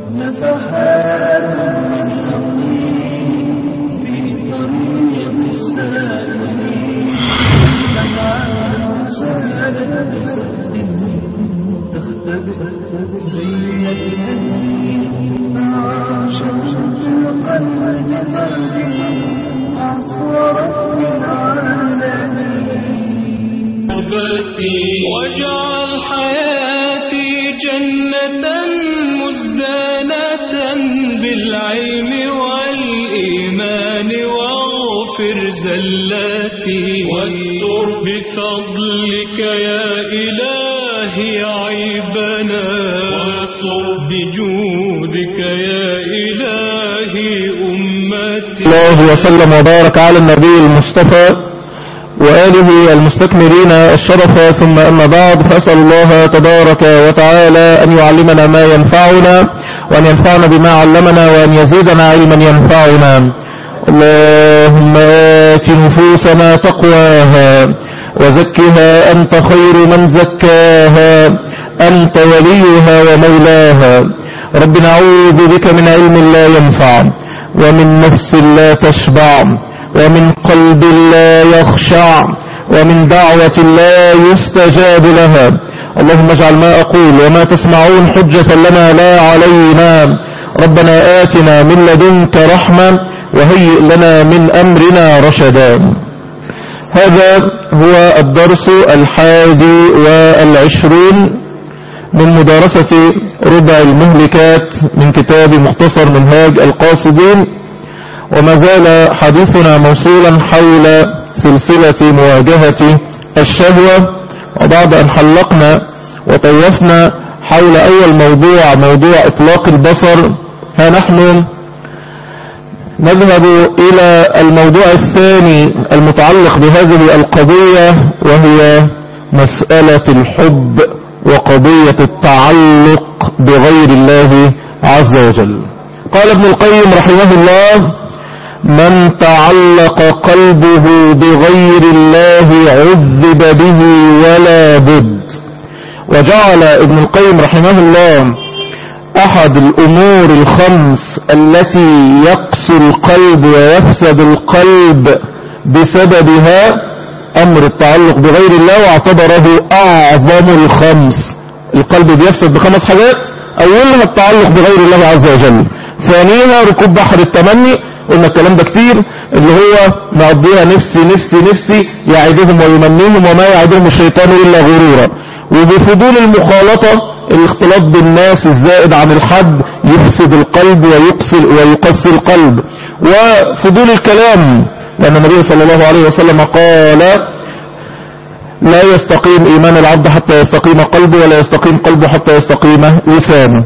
نفحات من يقين في طريق السالمين نفعات سهلت بسبب تختبئ زي الهدي مع شمس القلب ترجم عفو رب العالمين واجعل حياتي جنة مزدانة بالعلم والإيمان واغفر زلاتي واستر بفضلك يا إلهي عيبنا واستر بجودك يا إلهي أمتي الله وسلم وبارك على النبي المصطفى وآله المستكملين الشرف ثم أما بعد فأسأل الله تبارك وتعالى أن يعلمنا ما ينفعنا وأن ينفعنا بما علمنا وأن يزيدنا علما ينفعنا اللهم آت نفوسنا تقواها وزكها أنت خير من زكاها أنت وليها ومولاها رب نعوذ بك من علم لا ينفع ومن نفس لا تشبع ومن قلب لا يخشع ومن دعوة لا يستجاب لها اللهم اجعل ما أقول وما تسمعون حجة لنا لا علينا ربنا آتنا من لدنك رحمة وهيئ لنا من أمرنا رشدا هذا هو الدرس الحادي والعشرون من مدارسة ربع المهلكات من كتاب مختصر منهاج القاصدين وما زال حديثنا موصولا حول سلسلة مواجهة الشهوة وبعد أن حلقنا وطيفنا حول أول موضوع موضوع إطلاق البصر ها نحن نذهب إلى الموضوع الثاني المتعلق بهذه القضية وهي مسألة الحب وقضية التعلق بغير الله عز وجل قال ابن القيم رحمه الله من تعلق قلبه بغير الله عذب به ولا بد وجعل ابن القيم رحمه الله أحد الأمور الخمس التي يقسو القلب ويفسد القلب بسببها أمر التعلق بغير الله واعتبره أعظم الخمس القلب بيفسد بخمس حاجات أولها التعلق بغير الله عز وجل ثانيها ركوب بحر التمني قلنا الكلام ده كتير اللي هو مقضيها نفسي نفسي نفسي يعيدهم ويمنيهم وما يعيدهم الشيطان إلا غرورا وبفضول المخالطة الاختلاط بالناس الزائد عن الحد يفسد القلب ويقسل ويقسي القلب وفضول الكلام لأن النبي صلى الله عليه وسلم قال لا يستقيم إيمان العبد حتى يستقيم قلبه ولا يستقيم قلبه حتى يستقيم لسانه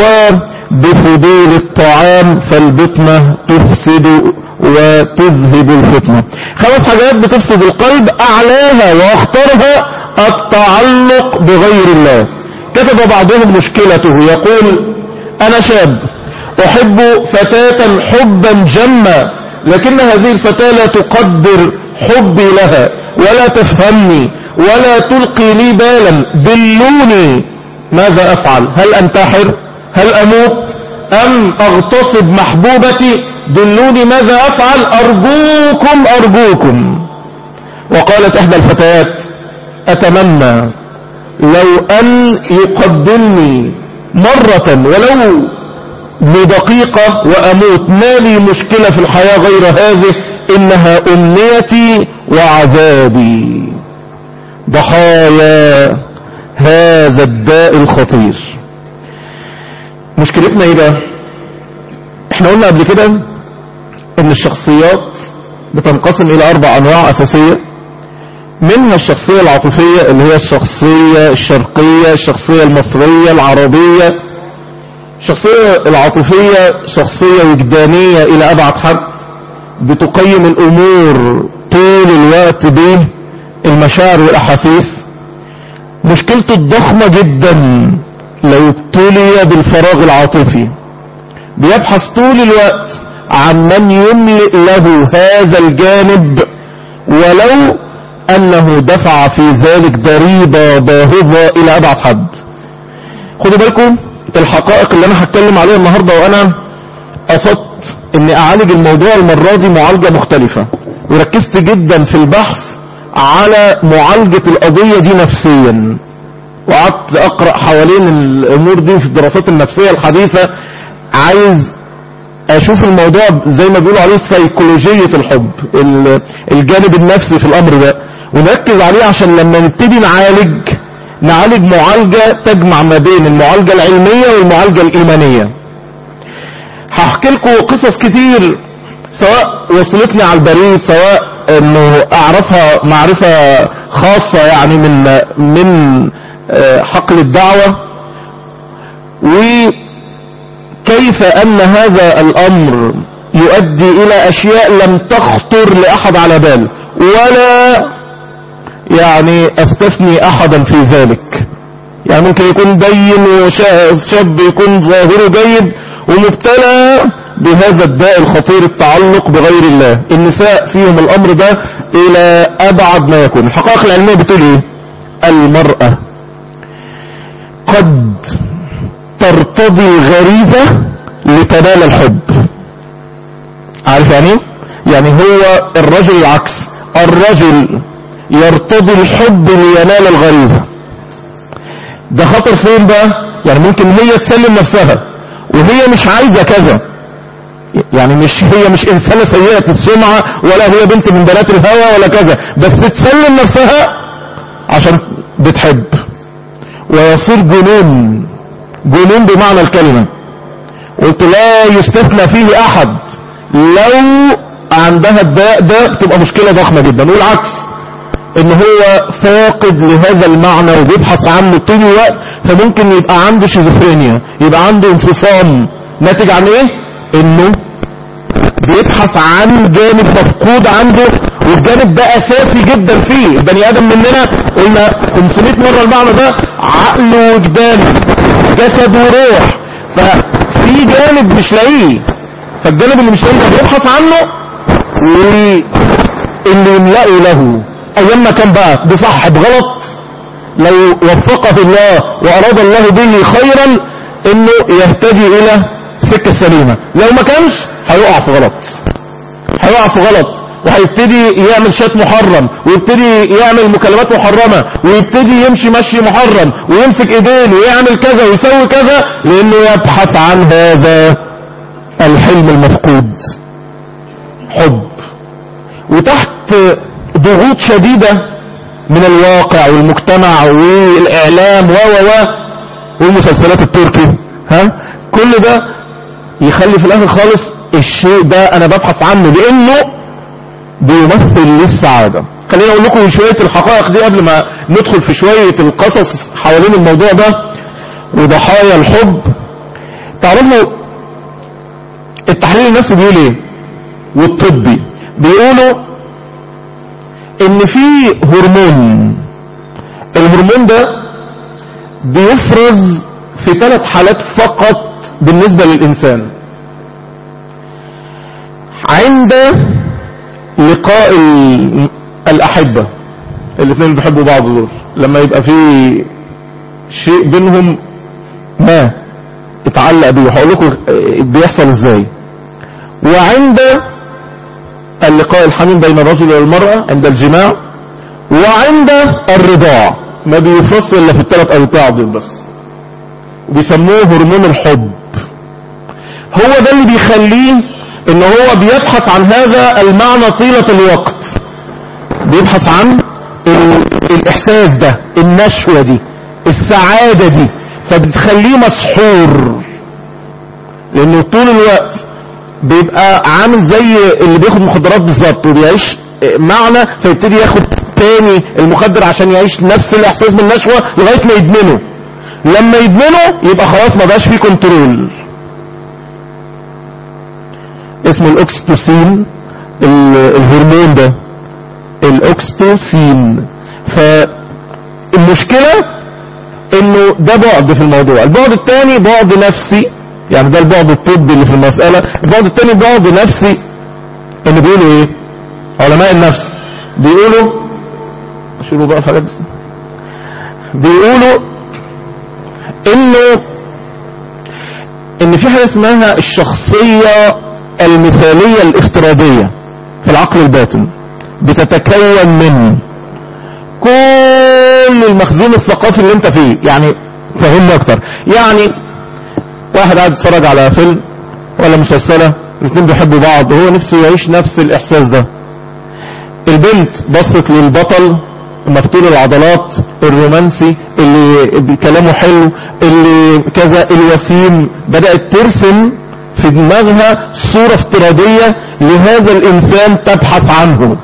وبفضول الطعام فالبطنة تفسد وتذهب الفتنة خمس حاجات بتفسد القلب أعلاها وأخطرها التعلق بغير الله كتب بعضهم مشكلته يقول أنا شاب أحب فتاة حبا جما لكن هذه الفتاة لا تقدر حبي لها ولا تفهمني ولا تلقي لي بالا دلوني ماذا أفعل هل أنتحر هل أموت أم أغتصب محبوبتي دلوني ماذا أفعل أرجوكم أرجوكم وقالت إحدى الفتيات أتمنى لو أن يقدمني مرة ولو بدقيقة وأموت ما لي مشكلة في الحياة غير هذه إنها أمنيتي وعذابي ضحايا هذا الداء الخطير مشكلتنا ايه بقى احنا قلنا قبل كده ان الشخصيات بتنقسم الى اربع انواع اساسية منها الشخصية العاطفية اللي هي الشخصية الشرقية الشخصية المصرية العربية الشخصية العاطفية شخصية وجدانية الى ابعد حد بتقيم الامور طول الوقت بالمشاعر والاحاسيس مشكلته الضخمة جدا لو ابتلي بالفراغ العاطفي بيبحث طول الوقت عن من يملئ له هذا الجانب ولو أنه دفع في ذلك ضريبة باهظة إلى أبعد حد خدوا بالكم الحقائق اللي انا هتكلم عليها النهاردة وانا قصدت اني اعالج الموضوع المرة دي معالجة مختلفة وركزت جدا في البحث على معالجة القضية دي نفسيا وقعدت اقرأ حوالين الامور دي في الدراسات النفسية الحديثة عايز اشوف الموضوع زي ما بيقولوا عليه سيكولوجية الحب ال- الجانب النفسي في الامر ده ونركز عليه عشان لما نبتدي نعالج نعالج معالجة تجمع ما بين المعالجة العلمية والمعالجة الايمانية هحكي لكم قصص كتير سواء وصلتني على البريد سواء انه اعرفها معرفة خاصة يعني من من آه، حقل الدعوة وكيف ان هذا الامر يؤدي الى اشياء لم تخطر لاحد على بال ولا يعني استثني احدا في ذلك يعني ممكن يكون دين وشاب يكون ظاهره جيد ومبتلى بهذا الداء الخطير التعلق بغير الله النساء فيهم الامر ده الى ابعد ما يكون الحقائق العلمية بتقول ايه المرأة قد ترتضي الغريزة لتنال الحب عارف يعني ايه؟ يعني هو الرجل العكس الرجل يرتضي الحب لينال الغريزة ده خطر فين بقى يعني ممكن هي تسلم نفسها وهي مش عايزة كذا يعني مش هي مش انسانة سيئة السمعة ولا هي بنت من بنات الهوى ولا كذا بس تسلم نفسها عشان بتحب ويصير جنون جنون بمعنى الكلمة قلت لا يستثنى فيه احد لو عندها الداء ده بتبقى مشكلة ضخمة جدا والعكس ان هو فاقد لهذا المعنى وبيبحث عنه طول الوقت فممكن يبقى عنده شيزوفرينيا يبقى عنده انفصام ناتج عن ايه انه بيبحث عن جانب مفقود عنده والجانب ده اساسي جدا فيه البني ادم مننا قلنا 500 مرة المعنى ده عقل ووجدان جسد وروح ففي جانب مش لاقيه فالجانب اللي مش لاقيه ده بيبحث عنه واللي يملأه له ايام ما كان بقى بصح بغلط لو وفقه الله واراد الله به خيرا انه يهتدي الى سكة سليمة لو ما كانش هيقع في غلط هيقع في غلط وهيبتدي يعمل شات محرم ويبتدي يعمل مكالمات محرمة ويبتدي يمشي مشي محرم ويمسك ايدين ويعمل كذا ويسوي كذا لانه يبحث عن هذا الحلم المفقود حب وتحت ضغوط شديدة من الواقع والمجتمع والاعلام و و و والمسلسلات التركي ها كل ده يخلي في الاخر خالص الشيء ده انا ببحث عنه لانه بيمثل للسعادة خليني اقول لكم شوية الحقائق دي قبل ما ندخل في شوية القصص حوالين الموضوع ده وضحايا الحب تعرفوا التحليل النفسي بيقول ايه والطبي بيقولوا ان في هرمون الهرمون ده بيفرز في ثلاث حالات فقط بالنسبة للإنسان عند لقاء ال- الأحبة الاثنين اللي بيحبوا بعض دول لما يبقى في شيء بينهم ما اتعلق بيه هقول لكم بيحصل ازاي وعند اللقاء الحميم بين الرجل والمرأة عند الجماع وعند الرضاع ما بيفصل الا في الثلاث اوقات دول بس وبيسموه هرمون الحب هو ده اللي بيخليه ان هو بيبحث عن هذا المعنى طيلة الوقت بيبحث عن ال- الاحساس ده النشوة دي السعادة دي فبتخليه مسحور لانه طول الوقت بيبقى عامل زي اللي بياخد مخدرات بالظبط وبيعيش معنى فيبتدي ياخد تاني المخدر عشان يعيش نفس الاحساس بالنشوة لغاية ما يدمنه لما يدمنه يبقى خلاص ما بقاش فيه كنترول اسمه الاكستوسين ال- الهرمون ده الاكستوسين فالمشكلة انه ده بعد في الموضوع البعد الثاني بعد نفسي يعني ده البعد الطبي اللي في المسألة البعد الثاني بعد نفسي ان بيقولوا ايه علماء النفس بيقولوا شيلوا بقى الحاجات دي بيقولوا انه ان في حاجة اسمها الشخصية المثالية الافتراضية في العقل الباطن بتتكون من كل المخزون الثقافي اللي انت فيه يعني فهمني اكتر يعني واحد قاعد يتفرج على فيلم ولا مسلسلة الاثنين بيحبوا بعض وهو نفسه يعيش نفس الاحساس ده البنت بصت للبطل مفتول العضلات الرومانسي اللي كلامه حلو اللي كذا الوسيم بدأت ترسم في دماغها صورة افتراضية لهذا الإنسان تبحث عنه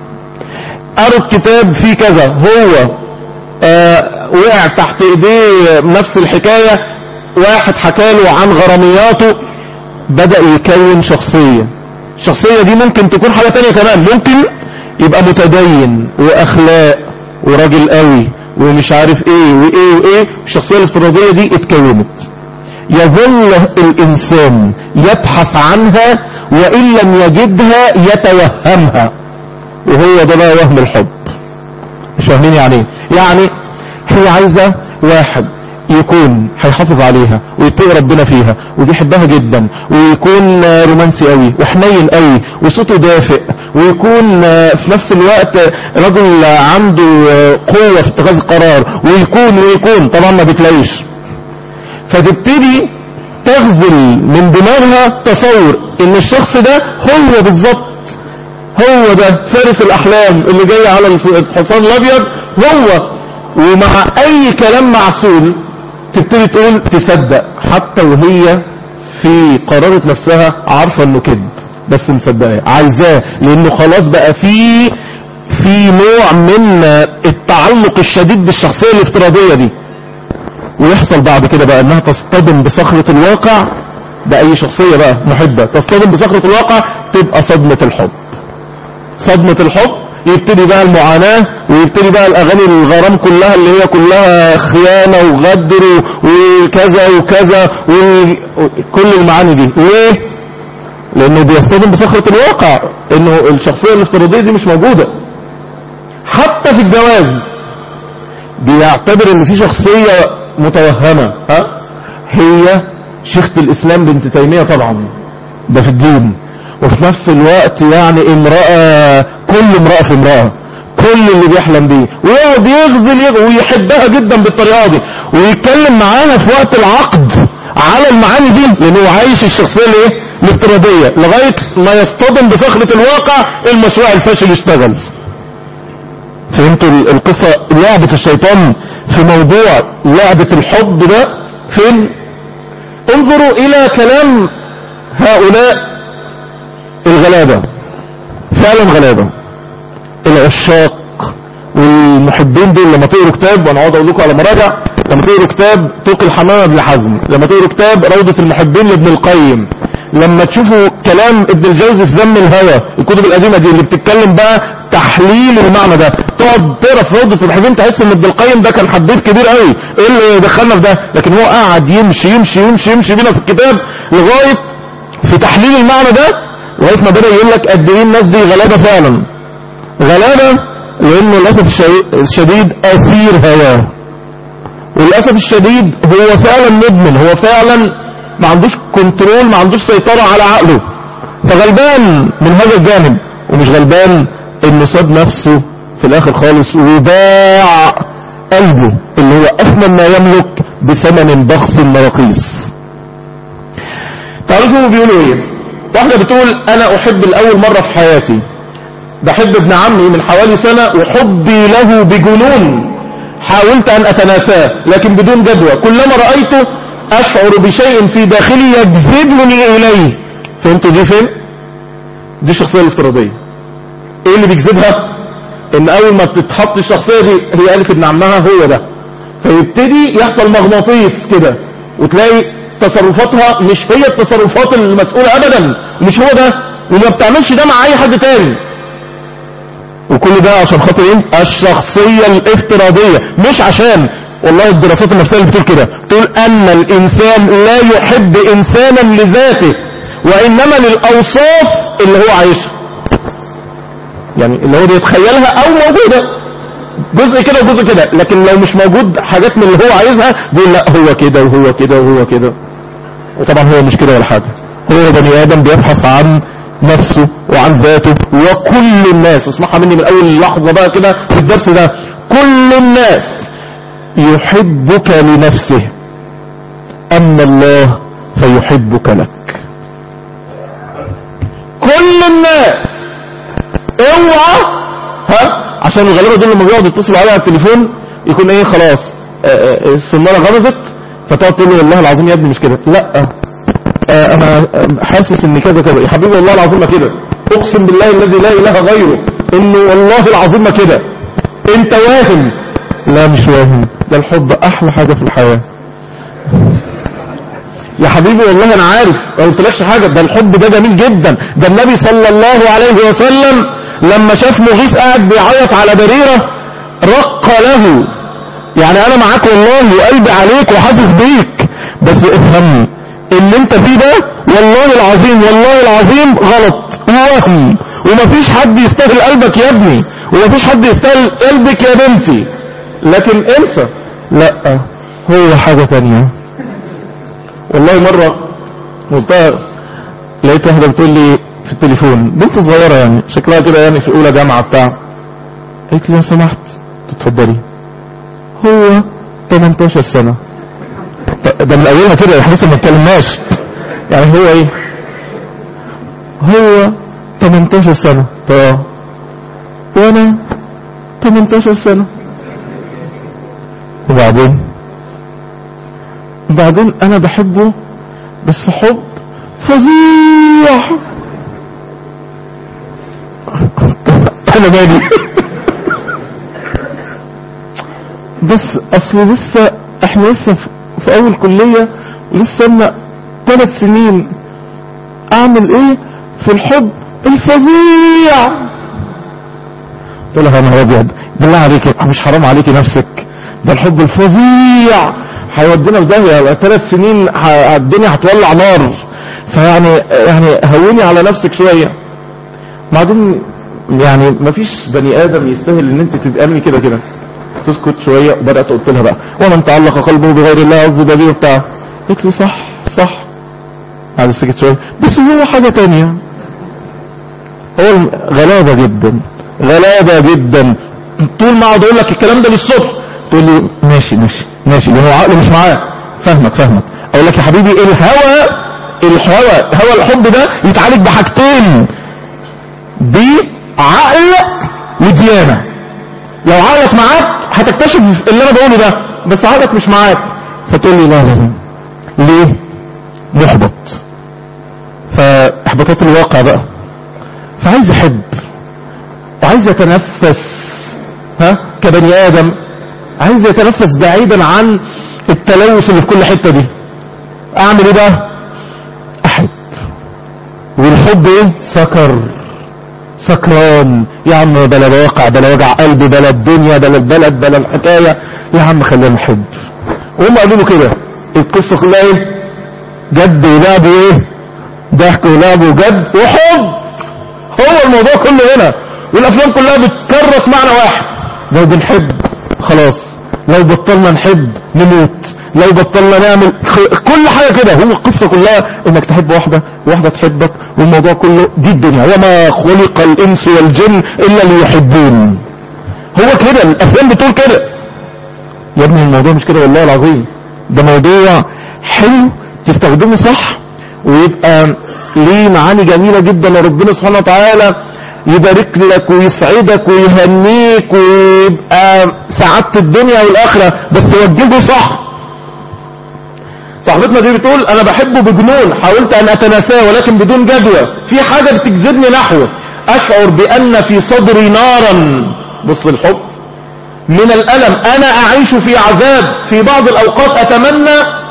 قرأت كتاب فيه كذا هو آه وقع تحت ايديه نفس الحكاية واحد حكاله عن غرامياته بدأ يكون شخصية الشخصية دي ممكن تكون حاجة تانية كمان ممكن يبقى متدين واخلاق وراجل قوي ومش عارف ايه وايه وايه الشخصية الافتراضية دي اتكونت يظل الانسان يبحث عنها وان لم يجدها يتوهمها وهو ده بقى وهم الحب مش فاهمين يعني ايه يعني هي عايزة واحد يكون هيحافظ عليها ويتقي ربنا فيها وبيحبها جدا ويكون رومانسي قوي وحنين قوي وصوته دافئ ويكون في نفس الوقت رجل عنده قوة في اتخاذ القرار ويكون ويكون طبعا ما بتلاقيش فتبتدي تغزل من دماغها تصور ان الشخص ده هو بالظبط هو ده فارس الاحلام اللي جاي على الحصان الابيض هو ومع اي كلام معسول تبتدي تقول تصدق حتى وهي في قرارة نفسها عارفة انه كذب بس مصدقاه عايزاه لانه خلاص بقى في في نوع من التعلق الشديد بالشخصية الافتراضية دي ويحصل بعد كده بقى انها تصطدم بصخرة الواقع بأي شخصية بقى محبة تصطدم بصخرة الواقع تبقى صدمة الحب صدمة الحب يبتدي بقى المعاناة ويبتدي بقى الأغاني الغرام كلها اللي هي كلها خيانة وغدر وكذا وكذا وكل المعاني دي ليه؟ لأنه بيصطدم بصخرة الواقع إنه الشخصية الافتراضية دي مش موجودة حتى في الجواز بيعتبر إن في شخصية متوهمة ها؟ هي شيخة الإسلام بنت تيمية طبعا ده في الدين وفي نفس الوقت يعني امرأة كل امرأة في امرأة كل اللي بيحلم بيه ويقعد يغزل ويحبها جدا بالطريقة دي ويتكلم معاها في وقت العقد على المعاني دي لانه عايش الشخصية الايه الافتراضية لغاية ما يصطدم بصخرة الواقع المشروع الفاشل يشتغل فهمتوا القصة لعبة الشيطان في موضوع لعبة الحب ده فين انظروا الى كلام هؤلاء الغلابة فعلا غلابة العشاق والمحبين دول لما تقروا كتاب وانا اقعد اقول لكم على مراجع لما تقروا كتاب طوق الحمامة ابن حزم لما تقروا كتاب روضة المحبين لابن القيم لما تشوفوا كلام ابن الجوزي في ذم الهوى الكتب القديمة دي اللي بتتكلم بقى تحليل المعنى ده تقعد تقرا في روضة المحبين تحس ان ابن القيم ده كان حديد كبير قوي ايه اللي دخلنا في ده لكن هو قاعد يمشي يمشي يمشي يمشي بينا في الكتاب لغاية في تحليل المعنى ده لغايه ما بدأ يقول لك قد ايه الناس دي غلابة فعلا غلابة لانه للأسف الشديد أسير هواه وللأسف الشديد هو فعلا مدمن هو فعلا ما عندوش كنترول ما عندوش سيطرة على عقله فغلبان من هذا الجانب ومش غلبان انه ساب نفسه في الاخر خالص وباع قلبه اللي هو اثمن ما يملك بثمن بخس مرقيس تعرفوا بيقولوا ايه واحدة بتقول انا احب الاول مرة في حياتي بحب ابن عمي من حوالي سنة وحبي له بجنون حاولت ان اتناساه لكن بدون جدوى كلما رأيته اشعر بشيء في داخلي يجذبني اليه فهمتوا دي فين دي الشخصية الافتراضية ايه اللي بيجذبها ان اول ما بتتحط الشخصية دي هي قالت ابن عمها هو ده فيبتدي يحصل مغناطيس كده وتلاقي تصرفاتها مش هي التصرفات المسؤولة ابدا مش هو ده وما بتعملش ده مع اي حد تاني وكل ده عشان خاطر ايه الشخصية الافتراضية مش عشان والله الدراسات النفسية اللي بتقول كده تقول ان الانسان لا يحب انسانا لذاته وانما للاوصاف اللي هو عايشها يعني اللي هو بيتخيلها او موجودة جزء كده وجزء كده لكن لو مش موجود حاجات من اللي هو عايزها بيقول لا هو كده وهو كده وهو كده وطبعا هو مش كده ولا حاجة هو بني ادم بيبحث عن نفسه وعن ذاته وكل الناس واسمعها مني من اول لحظة بقى كده في الدرس ده كل الناس يحبك لنفسه اما الله فيحبك لك كل الناس اوعى ها عشان الغالبة دول لما بيقعدوا يتصلوا عليها على التليفون يكون ايه خلاص آه، آه، السنارة غمزت فتقعد تقول له والله العظيم يا ابني مش كده لا آه، انا آه، حاسس ان كذا كذا يا حبيبي والله العظيم ما كده اقسم بالله الذي لا اله غيره انه والله العظيم ما كده انت واهم لا مش واهم ده الحب احلى حاجة في الحياة يا حبيبي والله انا عارف ما قلتلكش حاجة ده الحب ده جميل جدا ده النبي صلى الله عليه وسلم لما شاف مغيث قاعد بيعيط على بريرة رق له يعني انا معاك والله وقلبي عليك وحاسس بيك بس افهمني اللي انت فيه ده والله العظيم والله العظيم غلط وهم ومفيش حد يستاهل قلبك يا ابني ومفيش حد يستاهل قلبك يا بنتي لكن انسى لا هو حاجة تانية والله مرة قلتها لقيت واحدة بتقول لي في التليفون بنت صغيرة يعني شكلها كده يعني في اولى جامعة بتاع قلت لي لو سمحت تتفضلي هو 18 سنة ط- ده من اولها كده احنا لسه ما اتكلمناش يعني هو ايه هو 18 سنة طب وانا 18 سنة وبعدين بعدين انا بحبه بس حب فظيع انا مالي بس اصل لسه احنا لسه في- في اول كلية ولسه لنا ثلاث سنين اعمل ايه في الحب الفظيع قلت لها انا ابيض بالله عليك مش حرام عليكي نفسك ده الحب الفظيع هيودينا في داهيه ثلاث سنين ه- الدنيا هتولع نار فيعني يعني هوني على نفسك شويه بعدين يعني مفيش بني ادم يستاهل ان انت تتأمي كده كده تسكت شوية وبدأت قلت لها بقى ومن تعلق قلبه بغير الله عز به وبتاع قلت لي صح صح بعد سكت شوية بس هو حاجة تانية هو غلابة جدا غلابة جدا طول ما اقعد اقول لك الكلام ده للصبح تقول لي ماشي ماشي ماشي ده هو عقله مش معاه فاهمك فاهمك اقول لك يا حبيبي الهوى الهوى هوى الحب ده يتعالج بحاجتين بعقل وديانة لو عقلك معاك هتكتشف اللي انا بقوله ده بس عقلك مش معاك فتقول لي لا لا لا ليه محبط فاحباطات الواقع بقى فعايز يحب وعايز يتنفس ها كبني ادم عايز يتنفس بعيدا عن التلوث اللي في كل حتة دي اعمل ايه بقى احب والحب ايه سكر سكران يا عم بلا واقع بلا وجع قلب بلا الدنيا بلا البلد بلا الحكاية يا عم خلينا نحب وهم قالوا له كده القصة كلها ايه جد ولعب وايه ضحك ولعب وجد وحب هو الموضوع كله هنا والافلام كلها بتكرس معنى واحد لو بنحب خلاص لو بطلنا نحب نموت لو بطلنا نعمل خ- كل حاجة كده هو القصة كلها انك تحب واحدة واحدة تحبك والموضوع كله دي الدنيا وما خلق الانس والجن الا ليحبون هو كده الافلام بتقول كده يا ابني الموضوع مش كده والله العظيم ده موضوع حلو تستخدمه صح ويبقى ليه معاني جميلة جدا وربنا سبحانه وتعالى يبارك لك ويسعدك ويهنيك ويبقى سعادة الدنيا والآخرة بس وجهه صح صاحبتنا دي بتقول انا بحبه بجنون حاولت ان اتناساه ولكن بدون جدوى في حاجة بتجذبني نحوه اشعر بان في صدري نارا بص الحب من الالم انا اعيش في عذاب في بعض الاوقات اتمنى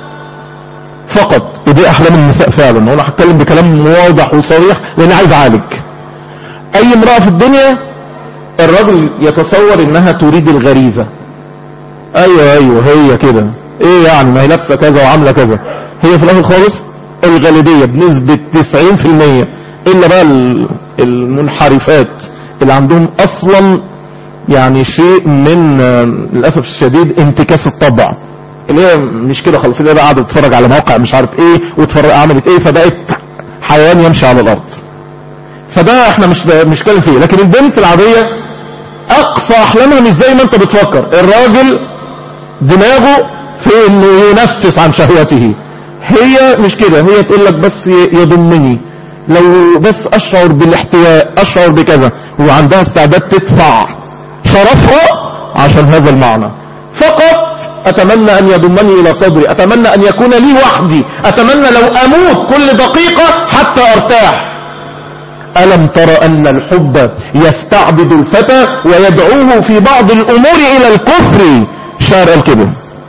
فقط ودي احلام النساء فعلا وانا هتكلم بكلام واضح وصريح لان عايز اعالج اي امرأة في الدنيا الرجل يتصور انها تريد الغريزة ايوه ايوه هي كده ايه يعني ما هي لابسه كذا وعامله كذا هي في الاخر خالص الغالبيه بنسبه 90% الا بقى ال- المنحرفات اللي عندهم اصلا يعني شيء من آه، للاسف الشديد انتكاس الطبع اللي هي مش كده خالص اللي هي بقى قاعده تتفرج على موقع مش عارف ايه وتفرج عملت ايه فبقت حيوان يمشي على الارض فده احنا مش مش كلام فيه لكن البنت العاديه اقصى احلامها مش زي ما انت بتفكر الراجل دماغه في انه ينفس عن شهوته هي مش كده هي تقول لك بس يضمني لو بس اشعر بالاحتواء اشعر بكذا وعندها استعداد تدفع شرفها عشان هذا المعنى فقط اتمنى ان يضمني الى صدري اتمنى ان يكون لي وحدي اتمنى لو اموت كل دقيقة حتى ارتاح ألم تر أن الحب يستعبد الفتى ويدعوه في بعض الأمور إلى الكفر شارع الكبر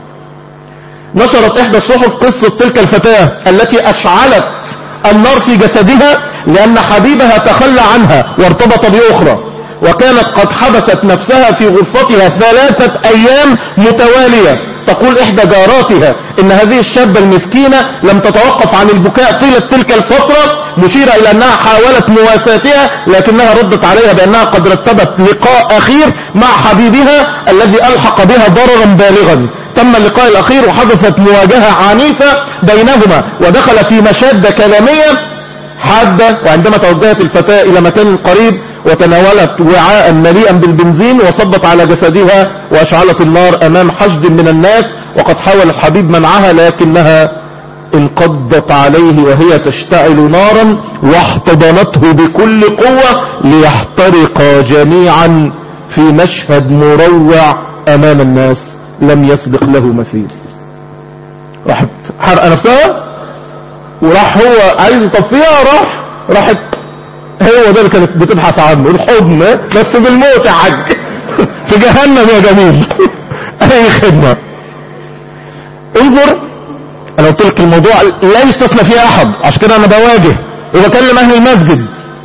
نشرت إحدى الصحف قصة تلك الفتاة التي أشعلت النار في جسدها لأن حبيبها تخلى عنها وارتبط بأخرى وكانت قد حبست نفسها في غرفتها ثلاثة أيام متوالية تقول إحدى جاراتها إن هذه الشابة المسكينة لم تتوقف عن البكاء طيلة تلك الفترة مشيرة إلى أنها حاولت مواساتها لكنها ردت عليها بأنها قد رتبت لقاء أخير مع حبيبها الذي ألحق بها ضررا بالغا تم اللقاء الأخير وحدثت مواجهة عنيفة بينهما ودخل في مشادة كلامية حادة وعندما توجهت الفتاة إلى مكان قريب وتناولت وعاء مليئا بالبنزين وصبت على جسدها وأشعلت النار أمام حشد من الناس وقد حاول الحبيب منعها لكنها انقضت عليه وهي تشتعل نارا واحتضنته بكل قوة ليحترقا جميعا في مشهد مروع أمام الناس لم يسبق له مثيل راحت حرق نفسها وراح هو عايز يطفيها راح راحت هو ده اللي كانت بتبحث عنه الحضن بس بالموت يا حاج في جهنم يا جميل اي خدمة انظر انا قلت لك الموضوع لا يستثنى فيه احد عشان كده انا بواجه وبكلم اهل المسجد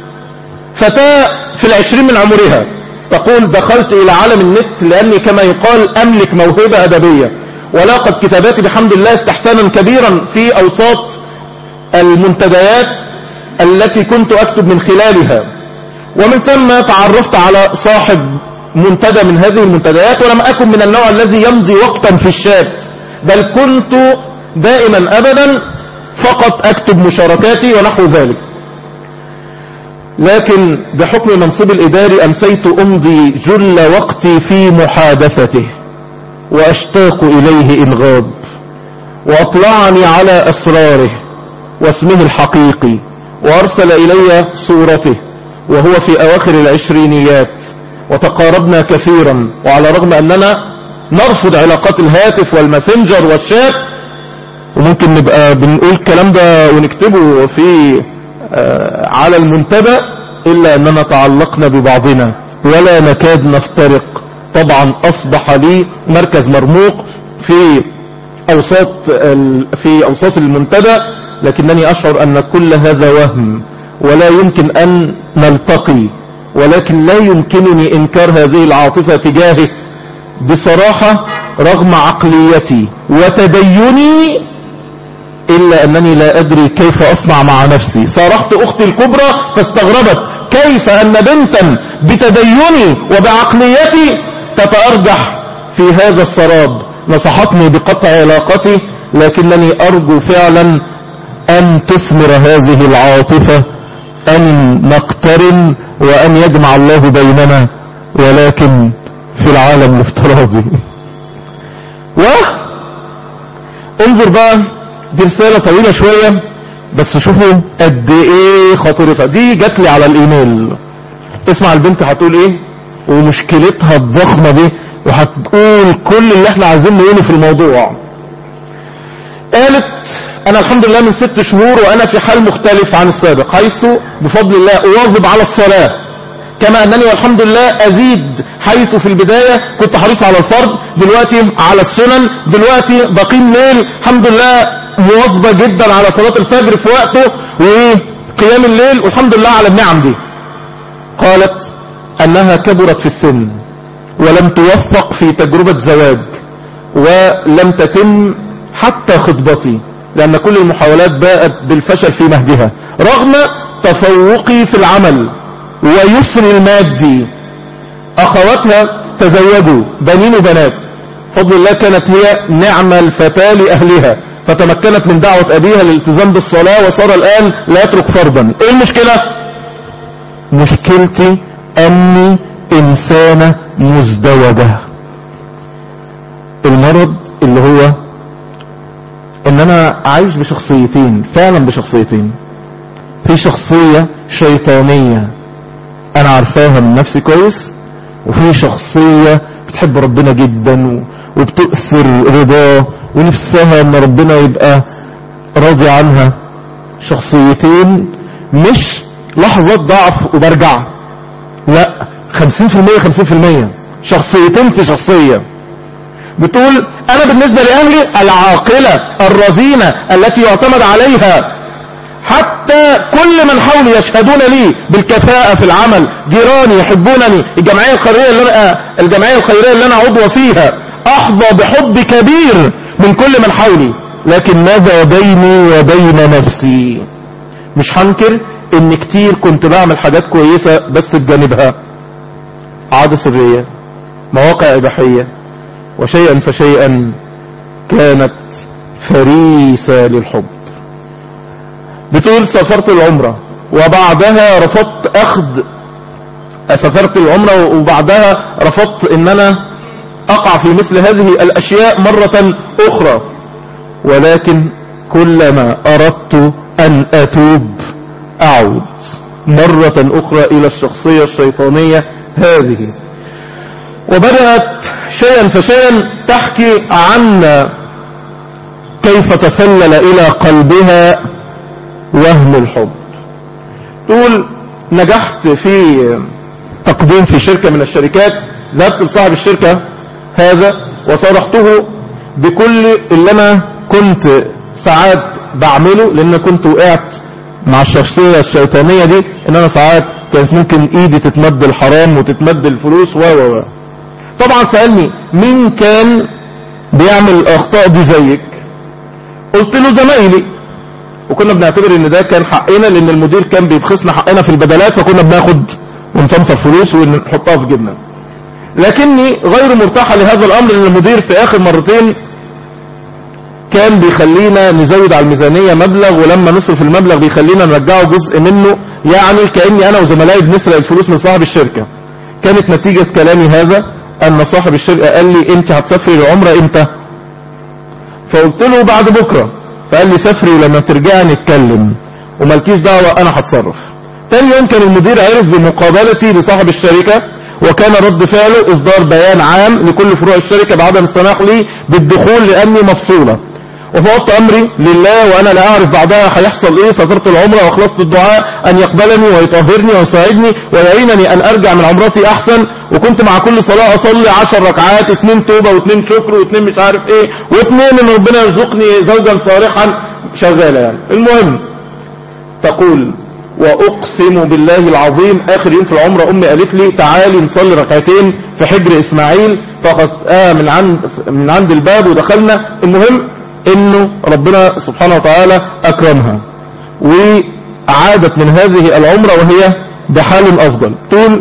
فتاة في العشرين من عمرها تقول دخلت الى عالم النت لاني كما يقال املك موهبة ادبية ولاقت كتاباتي بحمد الله استحسانا كبيرا في اوساط المنتديات التي كنت اكتب من خلالها ومن ثم تعرفت على صاحب منتدى من هذه المنتديات ولم اكن من النوع الذي يمضي وقتا في الشات بل كنت دائما ابدا فقط اكتب مشاركاتي ونحو ذلك لكن بحكم منصب الاداري امسيت امضي جل وقتي في محادثته واشتاق اليه ان غاب واطلعني على اسراره واسمه الحقيقي وارسل الي صورته وهو في اواخر العشرينيات وتقاربنا كثيرا وعلى رغم اننا نرفض علاقات الهاتف والماسنجر والشات وممكن نبقى بنقول الكلام ده ونكتبه في آه على المنتدى الا اننا تعلقنا ببعضنا ولا نكاد نفترق طبعا اصبح لي مركز مرموق في اوساط في اوساط المنتدى لكنني اشعر ان كل هذا وهم ولا يمكن ان نلتقي ولكن لا يمكنني انكار هذه العاطفة تجاهه بصراحة رغم عقليتي وتديني الا انني لا ادري كيف اصنع مع نفسي صارحت اختي الكبرى فاستغربت كيف ان بنتا بتديني وبعقليتي تتارجح في هذا السراب نصحتني بقطع علاقتي لكنني ارجو فعلا ان تثمر هذه العاطفة ان نقترن وان يجمع الله بيننا ولكن في العالم الافتراضي و انظر بقى دي رسالة طويلة شوية بس شوفوا قد ايه خطيرتها دي جات لي على الايميل اسمع البنت هتقول ايه ومشكلتها الضخمة دي وهتقول كل اللي احنا عايزين نقوله في الموضوع قالت انا الحمد لله من ست شهور وانا في حال مختلف عن السابق حيث بفضل الله اواظب على الصلاة كما انني والحمد لله ازيد حيث في البداية كنت حريص على الفرض دلوقتي على السنن دلوقتي بقيم ليل الحمد لله مواظبة جدا على صلاة الفجر في وقته وقيام الليل والحمد لله على النعم دي قالت انها كبرت في السن ولم توفق في تجربة زواج ولم تتم حتى خطبتي لأن كل المحاولات باءت بالفشل في مهدها رغم تفوقي في العمل ويسر المادي أخواتها تزوجوا بنين وبنات بفضل الله كانت هي نعم الفتاة لأهلها فتمكنت من دعوة أبيها للالتزام بالصلاة وصار الآن لا يترك فرضا إيه المشكلة؟ مشكلتي أني إنسانة مزدوجة المرض اللي هو ان انا عايش بشخصيتين فعلا بشخصيتين في شخصية شيطانية انا عارفاها من نفسي كويس وفي شخصية بتحب ربنا جدا وبتؤثر رضاه ونفسها ان ربنا يبقى راضي عنها شخصيتين مش لحظة ضعف وبرجع لا خمسين في المية خمسين في المية شخصيتين في شخصية بتقول انا بالنسبة لاهلي العاقلة الرزينة التي يعتمد عليها حتى كل من حولي يشهدون لي بالكفاءة في العمل جيراني يحبونني الجمعية الخيرية اللي انا الجمعية الخيرية اللي انا عضو فيها احظى بحب كبير من كل من حولي لكن ماذا بيني وبين نفسي مش هنكر ان كتير كنت بعمل حاجات كويسة بس بجانبها عادة سرية مواقع اباحية وشيئا فشيئا كانت فريسة للحب بتقول سافرت العمرة وبعدها رفضت اخذ سافرت العمرة وبعدها رفضت ان انا اقع في مثل هذه الاشياء مرة اخرى ولكن كلما اردت ان اتوب اعود مرة اخرى الى الشخصية الشيطانية هذه وبدأت شيئا فشيئا تحكي عن كيف تسلل الى قلبها وهم الحب تقول نجحت في تقديم في شركة من الشركات ذهبت لصاحب الشركة هذا وصرحته بكل اللي انا كنت ساعات بعمله لان كنت وقعت مع الشخصية الشيطانية دي ان انا ساعات كانت ممكن ايدي تتمد الحرام وتتمد الفلوس و و و طبعا سألني مين كان بيعمل الاخطاء دي زيك قلت له زمايلي وكنا بنعتبر ان ده كان حقنا لان المدير كان بيبخسنا حقنا في البدلات فكنا بناخد ونصمصر فلوس ونحطها في جبنا لكني غير مرتاحة لهذا الامر لان المدير في اخر مرتين كان بيخلينا نزود على الميزانية مبلغ ولما نصرف المبلغ بيخلينا نرجعه جزء منه يعني كأني انا وزملائي بنسرق الفلوس من صاحب الشركة كانت نتيجة كلامي هذا ان صاحب الشركة قال لي انت هتسافري العمرة امتى فقلت له بعد بكرة فقال لي سافري ولما ترجعي نتكلم ومالكيش دعوة انا هتصرف تاني يوم كان المدير عرف بمقابلتي لصاحب الشركة وكان رد فعله اصدار بيان عام لكل فروع الشركة بعدم السماح لي بالدخول لاني مفصولة وفوضت امري لله وانا لا اعرف بعدها هيحصل ايه سافرت العمرة واخلصت الدعاء ان يقبلني ويطهرني ويساعدني ويعينني ان ارجع من عمرتي احسن وكنت مع كل صلاة اصلي عشر ركعات اتنين توبة واتنين شكر واتنين مش عارف ايه واتنين ان ربنا يرزقني زوجا صالحا شغالة يعني المهم تقول واقسم بالله العظيم اخر يوم في العمرة امي قالت لي تعالي نصلي ركعتين في حجر اسماعيل فقصتها من عند من عند الباب ودخلنا المهم انه ربنا سبحانه وتعالى اكرمها وعادت من هذه العمرة وهي بحال افضل تقول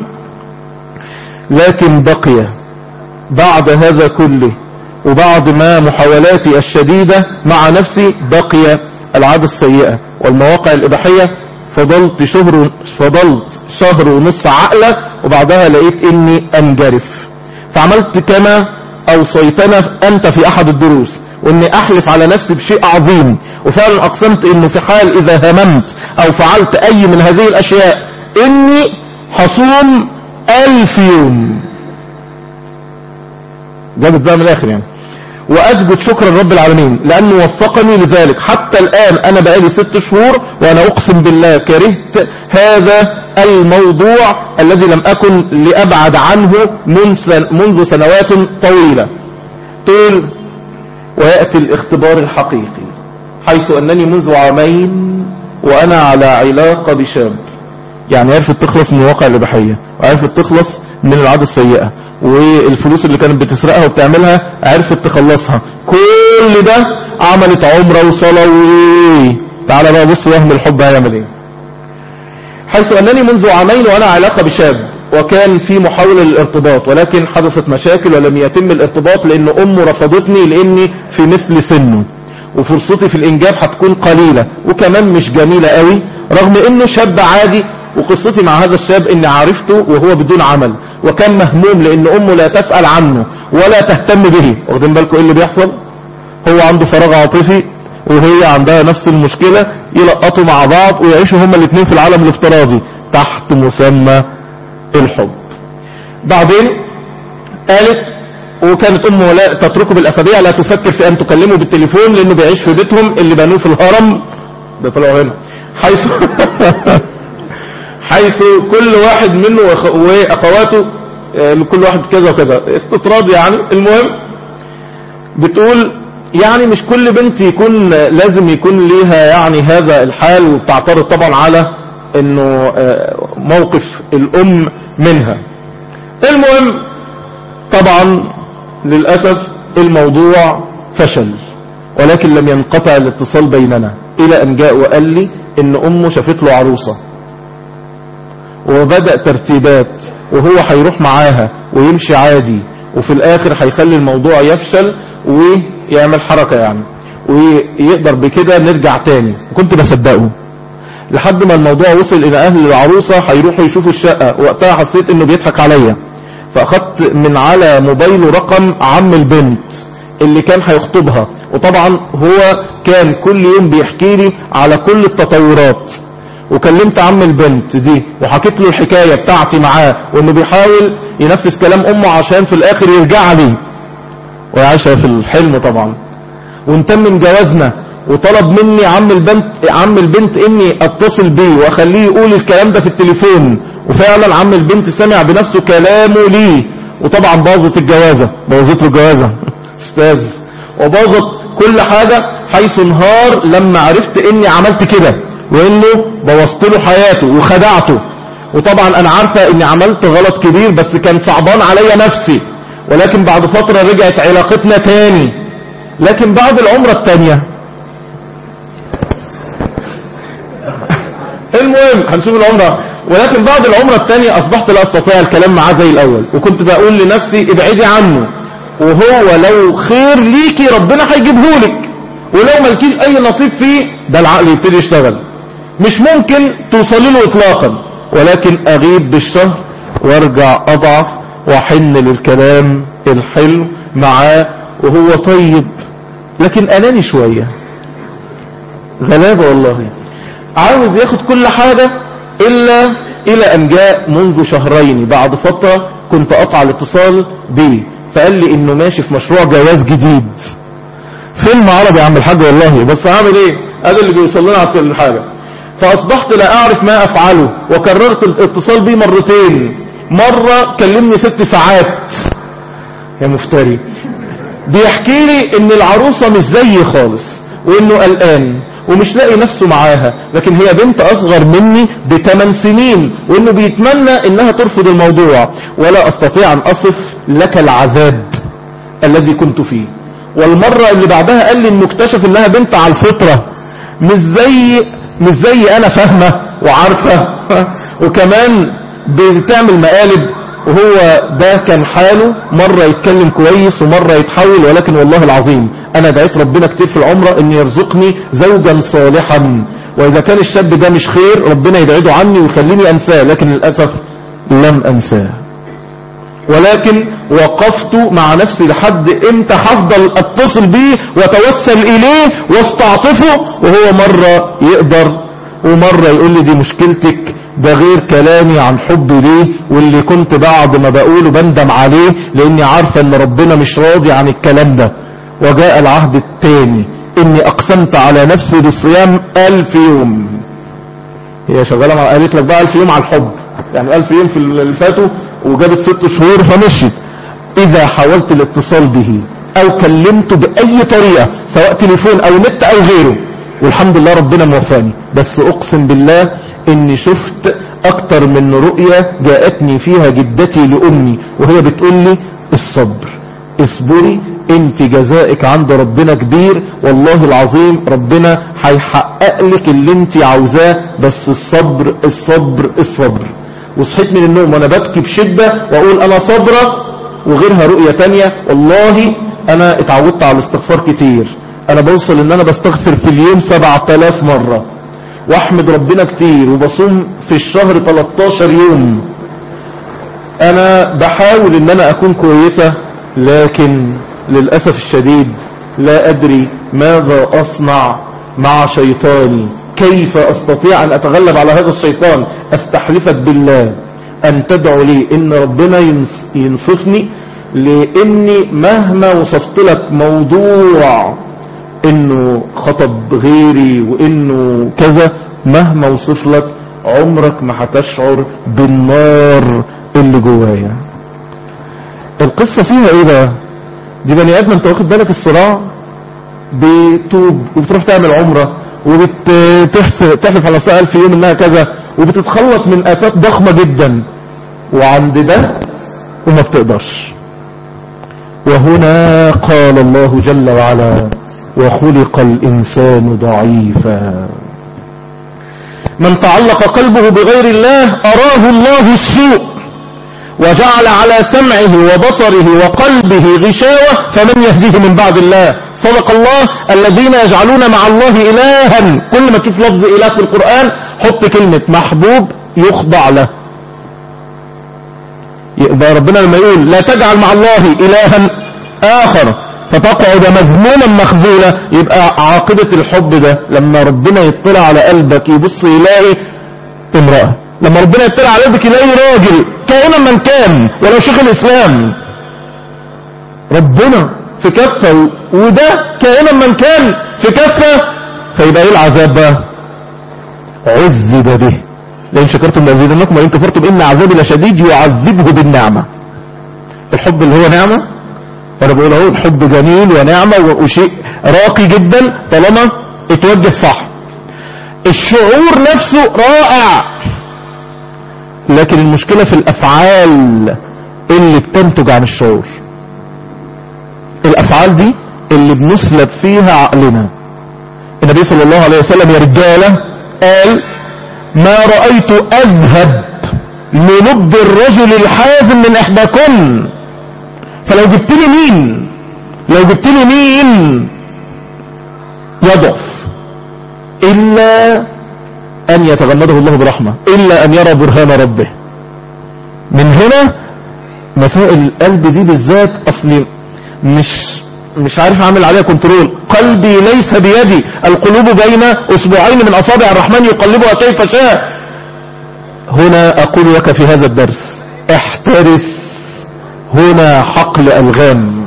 لكن بقي بعد هذا كله وبعد ما محاولاتي الشديدة مع نفسي بقي العادة السيئة والمواقع الإباحية فضلت شهر فضلت شهر ونص عقلة وبعدها لقيت اني انجرف فعملت كما اوصيتنا انت في احد الدروس واني احلف على نفسي بشيء عظيم وفعلا اقسمت انه في حال اذا هممت او فعلت اي من هذه الاشياء اني حصوم الف يوم جابت بقى من الاخر يعني واسجد شكرا رب العالمين لانه وفقني لذلك حتى الان انا بقالي ست شهور وانا اقسم بالله كرهت هذا الموضوع الذي لم اكن لابعد عنه منذ سنوات طويلة طول ويأتي الاختبار الحقيقي حيث أنني منذ عامين وأنا على علاقة بشاب يعني عرفت تخلص من الواقع الإباحية وعرفت تخلص من العادة السيئة والفلوس اللي كانت بتسرقها وبتعملها عرفت تخلصها كل ده عملت عمرة وصلاة و تعالى بقى بص وهم الحب هيعمل ايه حيث أنني منذ عامين وأنا علاقة بشاب وكان في محاولة للارتباط ولكن حدثت مشاكل ولم يتم الارتباط لان امه رفضتني لاني في مثل سنه وفرصتي في الانجاب هتكون قليلة وكمان مش جميلة قوي رغم انه شاب عادي وقصتي مع هذا الشاب اني عرفته وهو بدون عمل وكان مهموم لان امه لا تسأل عنه ولا تهتم به واخدين بالكم ايه اللي بيحصل هو عنده فراغ عاطفي وهي عندها نفس المشكلة يلقطوا مع بعض ويعيشوا هما الاثنين في العالم الافتراضي تحت مسمى الحب بعدين قالت وكانت امه لا تتركه بالاسابيع لا تفكر في ان تكلمه بالتليفون لانه بيعيش في بيتهم اللي بنوه في الهرم ده طلعوا هنا حيث حيث كل واحد منه وأخ- واخواته آه، لكل واحد كذا وكذا استطراد يعني المهم بتقول يعني مش كل بنت يكون لازم يكون ليها يعني هذا الحال وبتعترض طبعا على انه آه، موقف الام منها المهم طبعا للأسف الموضوع فشل ولكن لم ينقطع الاتصال بيننا الى ان جاء وقال لي ان امه شافت له عروسة وبدأ ترتيبات وهو هيروح معاها ويمشي عادي وفي الاخر هيخلي الموضوع يفشل ويعمل حركة يعني ويقدر بكده نرجع تاني وكنت بصدقه لحد ما الموضوع وصل الى اهل العروسة هيروحوا يشوفوا الشقة وقتها حسيت انه بيضحك عليا فاخدت من على موبايله رقم عم البنت اللي كان هيخطبها وطبعا هو كان كل يوم بيحكي لي على كل التطورات وكلمت عم البنت دي وحكيت له الحكاية بتاعتي معاه وانه بيحاول ينفذ كلام امه عشان في الاخر يرجع لي وعايشة في الحلم طبعا ونتمم جوازنا وطلب مني عم البنت عم البنت اني اتصل بيه واخليه يقول الكلام ده في التليفون وفعلا عم البنت سمع بنفسه كلامه ليه وطبعا باظت الجوازة بوظت له الجوازة استاذ وباظت كل حاجة حيث انهار لما عرفت اني عملت كده وانه بوظت له حياته وخدعته وطبعا انا عارفة اني عملت غلط كبير بس كان صعبان عليا نفسي ولكن بعد فترة رجعت علاقتنا تاني لكن بعد العمرة التانية المهم هنشوف العمرة ولكن بعد العمرة التانية اصبحت لا استطيع الكلام معاه زي الاول وكنت بقول لنفسي ابعدي عنه وهو لو خير ليكي ربنا هيجيبهولك ولو مالكيش اي نصيب فيه ده العقل يبتدي يشتغل مش ممكن توصلي له اطلاقا ولكن اغيب بالشهر وارجع اضعف واحن للكلام الحلو معاه وهو طيب لكن اناني شوية غلابة والله عاوز ياخد كل حاجة الا الى ان جاء منذ شهرين بعد فترة كنت اقطع الاتصال بيه فقال لي انه ماشي في مشروع جواز جديد فيلم عربي يا عم الحاج والله بس هعمل ايه هذا اللي بيوصل لنا على كل حاجة فاصبحت لا اعرف ما افعله وكررت الاتصال بيه مرتين مرة كلمني ست ساعات يا مفتري بيحكي لي ان العروسة مش زيي خالص وانه قلقان ومش لاقي نفسه معاها لكن هي بنت اصغر مني بثمان سنين وانه بيتمنى انها ترفض الموضوع ولا استطيع ان اصف لك العذاب الذي كنت فيه والمرة اللي بعدها قال لي انه اكتشف انها بنت على الفطرة مش زي مش زي انا فاهمة وعارفة وكمان بتعمل مقالب وهو ده كان حاله مرة يتكلم كويس ومرة يتحول ولكن والله العظيم انا دعيت ربنا كتير في العمرة ان يرزقني زوجا صالحا واذا كان الشاب ده مش خير ربنا يبعده عني ويخليني انساه لكن للأسف لم انساه ولكن وقفت مع نفسي لحد امتى هفضل اتصل بيه واتوسل اليه واستعطفه وهو مرة يقدر ومرة يقول لي دي مشكلتك ده غير كلامي عن حبي ليه واللي كنت بعد ما بقوله بندم عليه لاني عارفة ان ربنا مش راضي عن الكلام ده وجاء العهد التاني اني اقسمت على نفسي بالصيام الف يوم هي شغالة مع قالت لك بقى الف يوم على الحب يعني الف يوم في اللي فاتوا وجابت ست شهور فمشيت اذا حاولت الاتصال به او كلمته باي طريقة سواء تليفون او نت او غيره والحمد لله ربنا موفاني بس اقسم بالله اني شفت اكتر من رؤية جاءتني فيها جدتي لامي وهي بتقول لي الصبر اصبري انت جزائك عند ربنا كبير والله العظيم ربنا هيحقق لك اللي انت عاوزاه بس الصبر الصبر الصبر وصحيت من النوم وانا ببكي بشدة واقول انا صبرة وغيرها رؤية تانية والله انا اتعودت على الاستغفار كتير انا بوصل ان انا بستغفر في اليوم 7000 مرة واحمد ربنا كتير وبصوم في الشهر 13 يوم انا بحاول ان انا اكون كويسة لكن للأسف الشديد لا ادري ماذا اصنع مع شيطاني كيف استطيع ان اتغلب على هذا الشيطان استحلفك بالله ان تدعو لي ان ربنا ينص- ينصفني لاني مهما وصفت لك موضوع انه خطب غيري وانه كذا مهما اوصف لك عمرك ما هتشعر بالنار اللي جوايا القصة فيها ايه بقى دي بني ادم انت واخد بالك الصراع بتوب وبتروح تعمل عمرة وبتحلف على سأل في يوم انها كذا وبتتخلص من افات ضخمة جدا وعند ده وما بتقدرش وهنا قال الله جل وعلا وخلق الإنسان ضعيفا من تعلق قلبه بغير الله أراه الله السوء وجعل على سمعه وبصره وقلبه غشاوة فمن يهديه من بعد الله صدق الله الذين يجعلون مع الله إلها كل ما تشوف لفظ إله في القرآن حط كلمة محبوب يخضع له يبقى ربنا لما يقول لا تجعل مع الله إلها آخر فتقعد مذموما مخذولا يبقى عاقبة الحب ده لما ربنا يطلع على قلبك يبص يلاقي امرأة لما ربنا يطلع على قلبك يلاقي راجل كائنا من كان ولو شيخ الإسلام ربنا في كفة وده كائنا من كان في كفة فيبقى ايه العذاب بقى عذب به لئن شكرتم لأزيدنكم وإن كفرتم إن عذابي لشديد يعذبه بالنعمة الحب اللي هو نعمة وانا بقول اهو الحب جميل ونعمة وشيء راقي جدا طالما اتوجه صح الشعور نفسه رائع لكن المشكلة في الافعال اللي بتنتج عن الشعور الافعال دي اللي بنسلب فيها عقلنا النبي صلى الله عليه وسلم يا رجالة قال ما رأيت اذهب للب الرجل الحازم من احداكن فلو جبت لي مين لو جبت لي مين يضعف إلا أن يتغمده الله برحمة إلا أن يرى برهان ربه من هنا مسائل القلب دي بالذات أصلي مش مش عارف اعمل عليها كنترول قلبي ليس بيدي القلوب بين اصبعين من اصابع الرحمن يقلبها كيف شاء هنا اقول لك في هذا الدرس احترس هنا حقل ألغام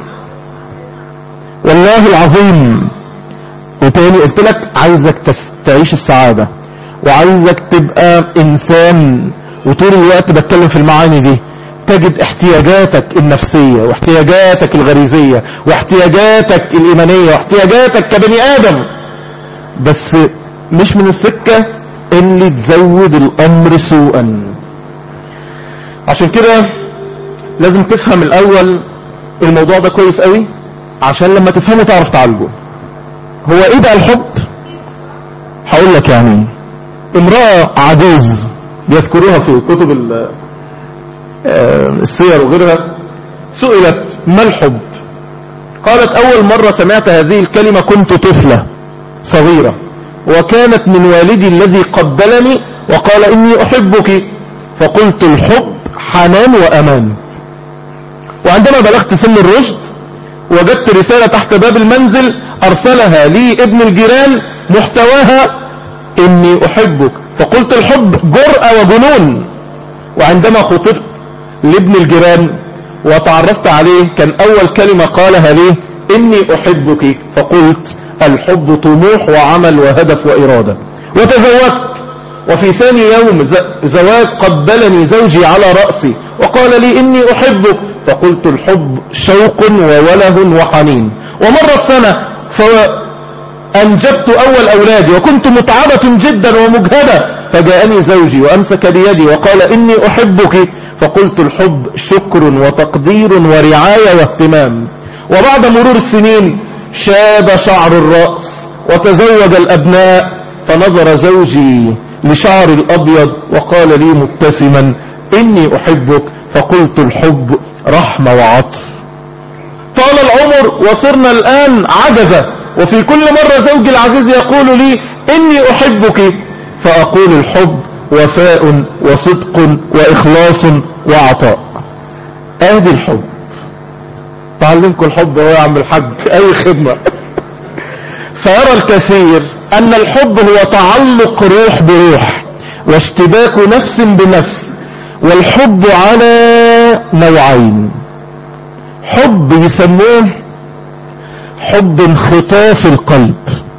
والله العظيم وتاني قلت لك عايزك تس- تعيش السعادة وعايزك تبقى إنسان وطول الوقت بتكلم في المعاني دي تجد احتياجاتك النفسية واحتياجاتك الغريزية واحتياجاتك الإيمانية واحتياجاتك كبني آدم بس مش من السكة اللي تزود الأمر سوءا عشان كده لازم تفهم الاول الموضوع ده كويس قوي عشان لما تفهمه تعرف تعالجه هو ايه بقى الحب هقول لك يعني امرأة عجوز بيذكروها في كتب ال- آه، السير وغيرها سئلت ما الحب قالت اول مرة سمعت هذه الكلمة كنت طفلة صغيرة وكانت من والدي الذي قبلني وقال اني احبك فقلت الحب حنان وامان وعندما بلغت سن الرشد وجدت رسالة تحت باب المنزل أرسلها لي ابن الجيران محتواها إني أحبك فقلت الحب جرأة وجنون وعندما خطبت لابن الجيران وتعرفت عليه كان أول كلمة قالها لي إني أحبك فقلت الحب طموح وعمل وهدف وإرادة وتزوجت وفي ثاني يوم ز- زواج قبلني زوجي على رأسي وقال لي إني أحبك فقلت الحب شوق ووله وحنين ومرت سنة فأنجبت أول أولادي وكنت متعبة جدا ومجهدة فجاءني زوجي وأمسك بيدي وقال إني أحبك فقلت الحب شكر وتقدير ورعاية واهتمام وبعد مرور السنين شاب شعر الرأس وتزوج الأبناء فنظر زوجي لشعر الأبيض وقال لي مبتسما إني أحبك فقلت الحب رحمة وعطف طال العمر وصرنا الآن عجزة وفي كل مرة زوجي العزيز يقول لي إني أحبك فأقول الحب وفاء وصدق وإخلاص وعطاء آدي الحب تعلمكم الحب هو يا عم الحاج أي خدمة فيرى الكثير أن الحب هو تعلق روح بروح واشتباك نفس بنفس والحب على نوعين حب يسموه حب انخطاف القلب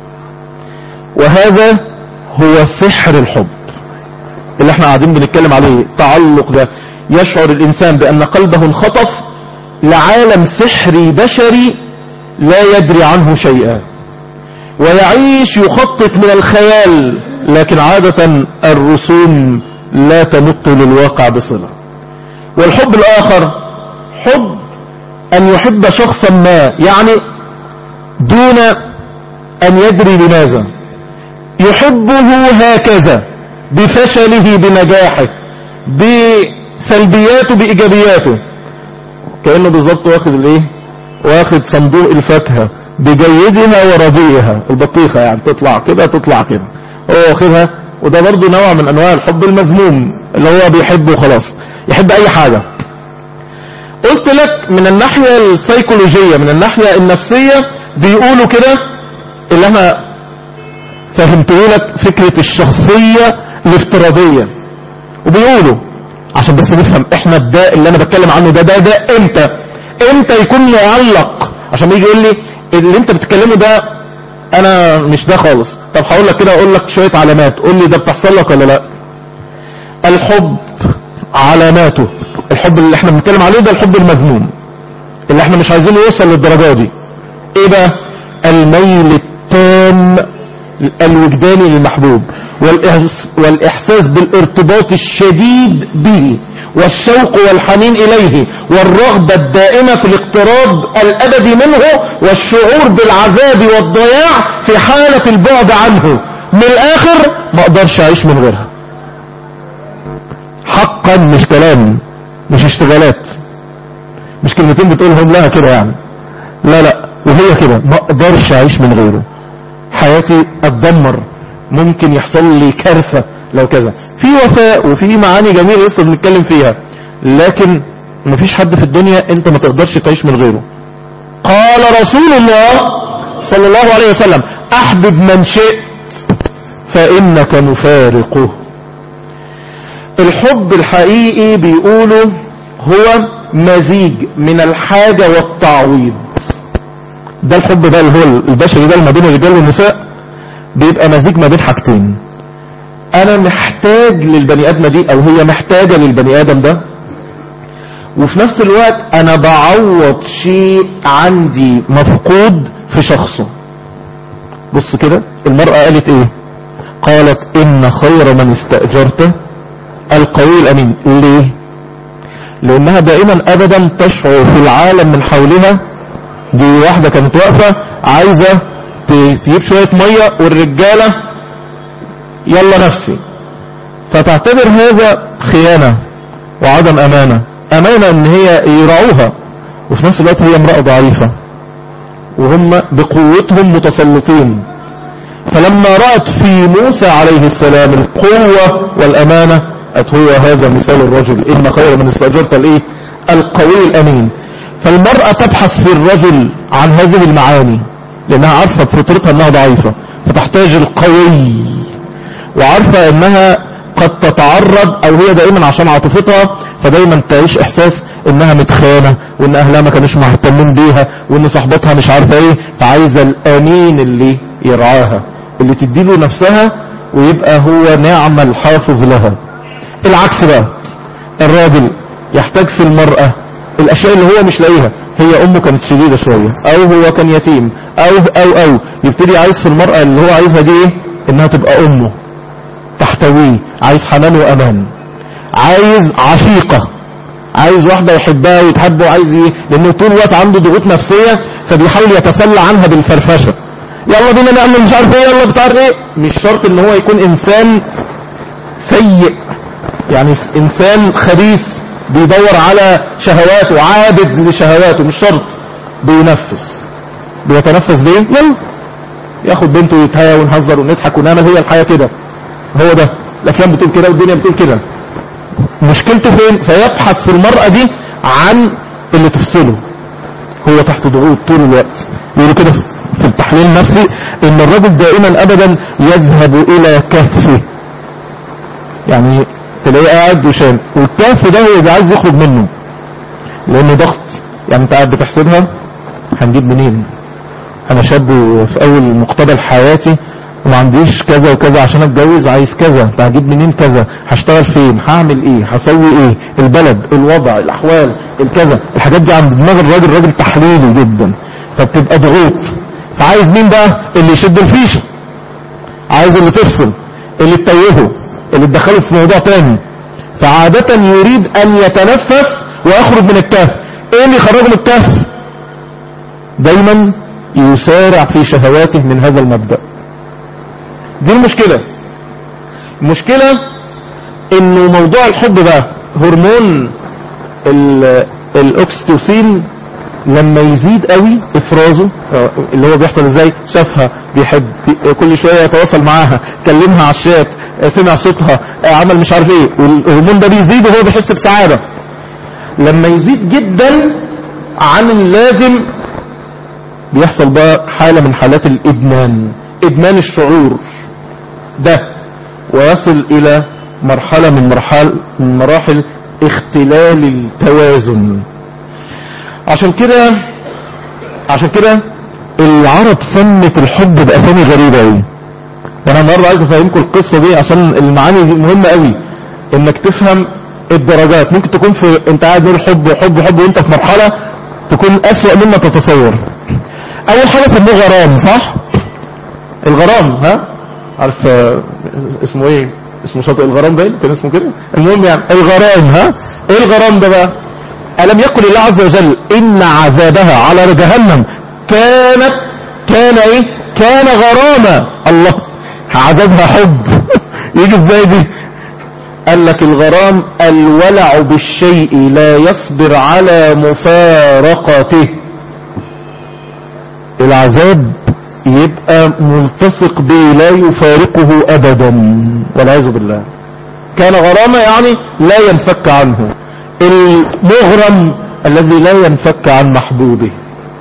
وهذا هو سحر الحب اللي احنا قاعدين بنتكلم عليه تعلق ده يشعر الانسان بان قلبه انخطف لعالم سحري بشري لا يدري عنه شيئا ويعيش يخطط من الخيال لكن عادة الرسوم لا تمت للواقع بصلة والحب الآخر حب أن يحب شخصا ما يعني دون أن يدري لماذا يحبه هكذا بفشله بنجاحه بسلبياته بإيجابياته كأنه بالظبط واخد الايه واخد صندوق الفاكهة بجيدها ورديئها البطيخة يعني تطلع كده تطلع كده هو واخدها وده برضه نوع من انواع الحب المذموم اللي هو بيحبه خلاص يحب اي حاجة قلت لك من الناحية السيكولوجية من الناحية النفسية بيقولوا كده اللي انا فهمته لك فكرة الشخصية الافتراضية وبيقولوا عشان بس نفهم احنا الداء اللي انا بتكلم عنه ده ده ده امتى امتى يكون معلق عشان ما يجي يقول لي اللي انت بتتكلمه ده انا مش ده خالص طب هقول لك كده اقول لك شوية علامات قول لي ده بتحصل لك ولا لا الحب علاماته الحب اللي احنا بنتكلم عليه ده الحب المذموم اللي احنا مش عايزينه يوصل للدرجة دي ايه بقى الميل التام الوجداني للمحبوب والإحس- والإحساس بالارتباط الشديد به والشوق والحنين إليه والرغبة الدائمة في الاقتراب الأبدي منه والشعور بالعذاب والضياع في حالة البعد عنه من الآخر ما أقدرش أعيش من غيرها حقا مش كلام مش اشتغالات مش كلمتين بتقولهم لها كده يعني لا لا وهي كده ما اقدرش اعيش من غيره حياتي اتدمر ممكن يحصل لي كارثة لو كذا في وفاء وفي معاني جميلة لسه بنتكلم فيها لكن مفيش حد في الدنيا انت ما تقدرش تعيش من غيره قال رسول الله صلى الله عليه وسلم احبب من شئت فانك مفارقه الحب الحقيقي بيقولوا هو مزيج من الحاجة والتعويض ده الحب ده اللي هو البشري ده اللي ما بين الرجال والنساء بيبقى مزيج ما بين حاجتين انا محتاج للبني ادمه دي او هي محتاجة للبني ادم ده وفي نفس الوقت انا بعوض شيء عندي مفقود في شخصه بص كده المرأة قالت ايه قالت ان خير من استأجرته القوي الامين ليه لانها دائما ابدا تشعر في العالم من حولها دي واحدة كانت واقفة عايزة ت- تجيب شوية مية والرجالة يلا نفسي فتعتبر هذا خيانة وعدم امانة امانة ان هي يراعوها وفي نفس الوقت هي امرأة ضعيفة وهم بقوتهم متسلطين فلما رأت في موسى عليه السلام القوة والأمانة قالت هو هذا مثال الرجل إن خير من استأجرت الإيه القوي الأمين فالمرأة تبحث في الرجل عن هذه المعاني لأنها عارفة بفطرتها أنها ضعيفة فتحتاج القوي وعارفة أنها قد تتعرض أو هي دائما عشان عاطفتها فدايما تعيش إحساس أنها متخانة وأن أهلها ما كانوش مهتمين بيها وأن صاحبتها مش عارفة إيه فعايزة الأمين اللي يرعاها اللي تديله نفسها ويبقى هو نعم الحافظ لها العكس بقى الراجل يحتاج في المرأة الأشياء اللي هو مش لاقيها هي أمه كانت شديدة شوية أو هو كان يتيم أو أو أو يبتدي عايز في المرأة اللي هو عايزها دي إيه إنها تبقى أمه تحتويه عايز حنان وأمان عايز عشيقة عايز واحدة يحبها ويتحب وعايز ايه لانه طول الوقت عنده ضغوط نفسية فبيحاول يتسلى عنها بالفرفشة يلا بينا نعمل مش عارف ايه يلا بتاع ايه مش شرط ان هو يكون انسان سيء يعني انسان خبيث بيدور على شهواته عابد لشهواته مش شرط بينفس بيتنفس بايه يلا ياخد بنته ويتهيا ونهزر ونضحك ونعمل هي الحياة كده هو ده الافلام بتقول كده والدنيا بتقول كده مشكلته فين فيبحث في المرأة دي عن اللي تفصله هو تحت ضغوط طول الوقت يقولوا كده في التحليل النفسي ان الرجل دائما ابدا يذهب الى كهفه يعني تلاقيه قاعد وشام والكهف ده هو بيبقى عايز يخرج منه لانه ضغط يعني انت قاعد بتحسبها هنجيب منين انا شاب في اول مقتبل حياتي وما عنديش كذا وكذا عشان اتجوز عايز كذا انت هجيب منين كذا هشتغل فين هعمل ايه هسوي ايه البلد الوضع الاحوال الكذا الحاجات دي عند دماغ الراجل راجل تحليلي جدا فبتبقى ضغوط فعايز مين بقى اللي يشد الفيشه عايز اللي تفصل اللي تتوهه اللي تدخله في موضوع تاني فعادة يريد ان يتنفس ويخرج من الكهف ايه اللي يخرجه من الكهف دايما يسارع في شهواته من هذا المبدأ دي المشكلة المشكلة انه موضوع الحب ده هرمون ال- الاكستوسين لما يزيد قوي افرازه آه، اللي هو بيحصل ازاي شافها بيحب بي- كل شوية يتواصل معاها كلمها على الشات آه، سمع صوتها آه، عمل مش عارف ايه والهرمون ده بيزيد وهو بيحس بسعادة لما يزيد جدا عن اللازم بيحصل بقى حالة من حالات الادمان ادمان الشعور ده ويصل الى مرحلة من مراحل من مراحل اختلال التوازن عشان كده عشان كده العرب سمت الحب باسامي غريبة قوي وانا النهارده عايز افهمكم القصة دي عشان المعاني دي مهمة قوي انك تفهم الدرجات ممكن تكون في انت قاعد تقول حب وحب وحب وانت في مرحلة تكون اسوأ مما تتصور اول حاجة سموه غرام صح الغرام ها عارف آه، اسمه ايه اسمه شاطئ الغرام باين كان اسمه كده المهم يعني الغرام ها ايه الغرام ده بقى ألم يقل الله عز وجل إن عذابها على جهنم كانت كان إيه كان غراما الله عذابها حب يجي ازاي دي قال لك الغرام الولع بالشيء لا يصبر على مفارقته العذاب يبقى ملتصق به لا يفارقه أبدا والعياذ بالله كان غرامة يعني لا ينفك عنه المغرم الذي لا ينفك عن محبوبه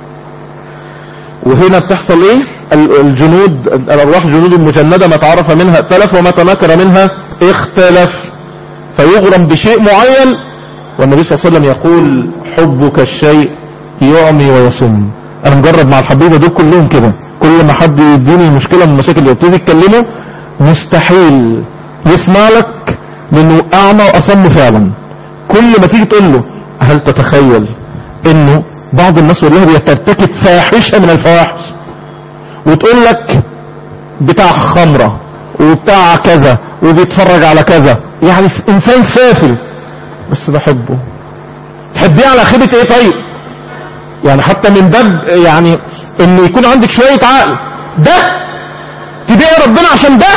وهنا بتحصل ايه ال- الجنود الارواح جنود مجندة ما تعرف منها ائتلف وما تناكر منها اختلف فيغرم بشيء معين والنبي صلى الله عليه وسلم يقول حبك الشيء يعمي ويصم انا مجرب مع الحبيبة دول كلهم كده كل ما حد يديني مشكلة من المشاكل اللي يبتدي يتكلمه مستحيل يسمع لك لانه اعمى واصم فعلا كل ما تيجي تقول له هل تتخيل انه بعض الناس والله بيترتكب فاحشة من الفواحش وتقول لك بتاع خمرة وبتاع كذا وبيتفرج على كذا يعني انسان سافل بس بحبه تحبيه على خيبة ايه طيب يعني حتى من باب يعني ان يكون عندك شوية عقل ده تبيع ربنا عشان ده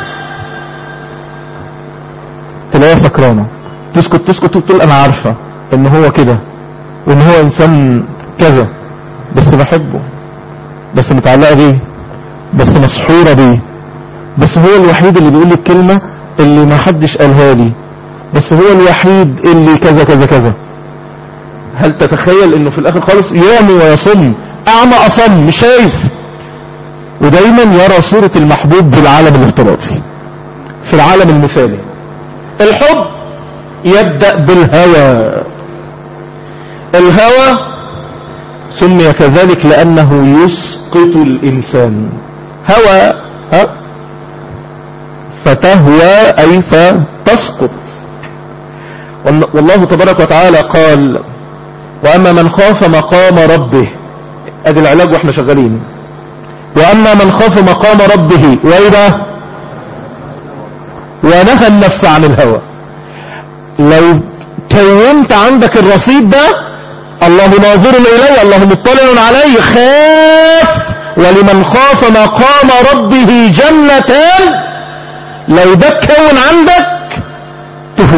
تلاقيها سكرانة تسكت تسكت وتقول انا عارفة ان هو كده وان هو انسان كذا بس بحبه بس متعلقة بيه بس مسحورة بيه بس هو الوحيد اللي بيقول لي الكلمة اللي ما حدش قالها لي بس هو الوحيد اللي كذا كذا كذا هل تتخيل انه في الاخر خالص يعمي ويصم اعمى اصم مش شايف ودايما يرى صورة المحبوب بالعالم الافتراضي في العالم المثالي الحب يبدأ بالهوى الهوى سمي كذلك لأنه يسقط الإنسان هوى ها فتهوى أي فتسقط والله- والله تبارك وتعالى قال وأما من خاف مقام ربه ادي العلاج واحنا شغالين وأما من خاف مقام ربه وإذا ونهى النفس عن الهوى لو كونت عندك الرصيد ده الله ناظر إليه الله مطلع عليه خاف ولمن خاف مقام ربه جنتان لو ده كون عندك تفوز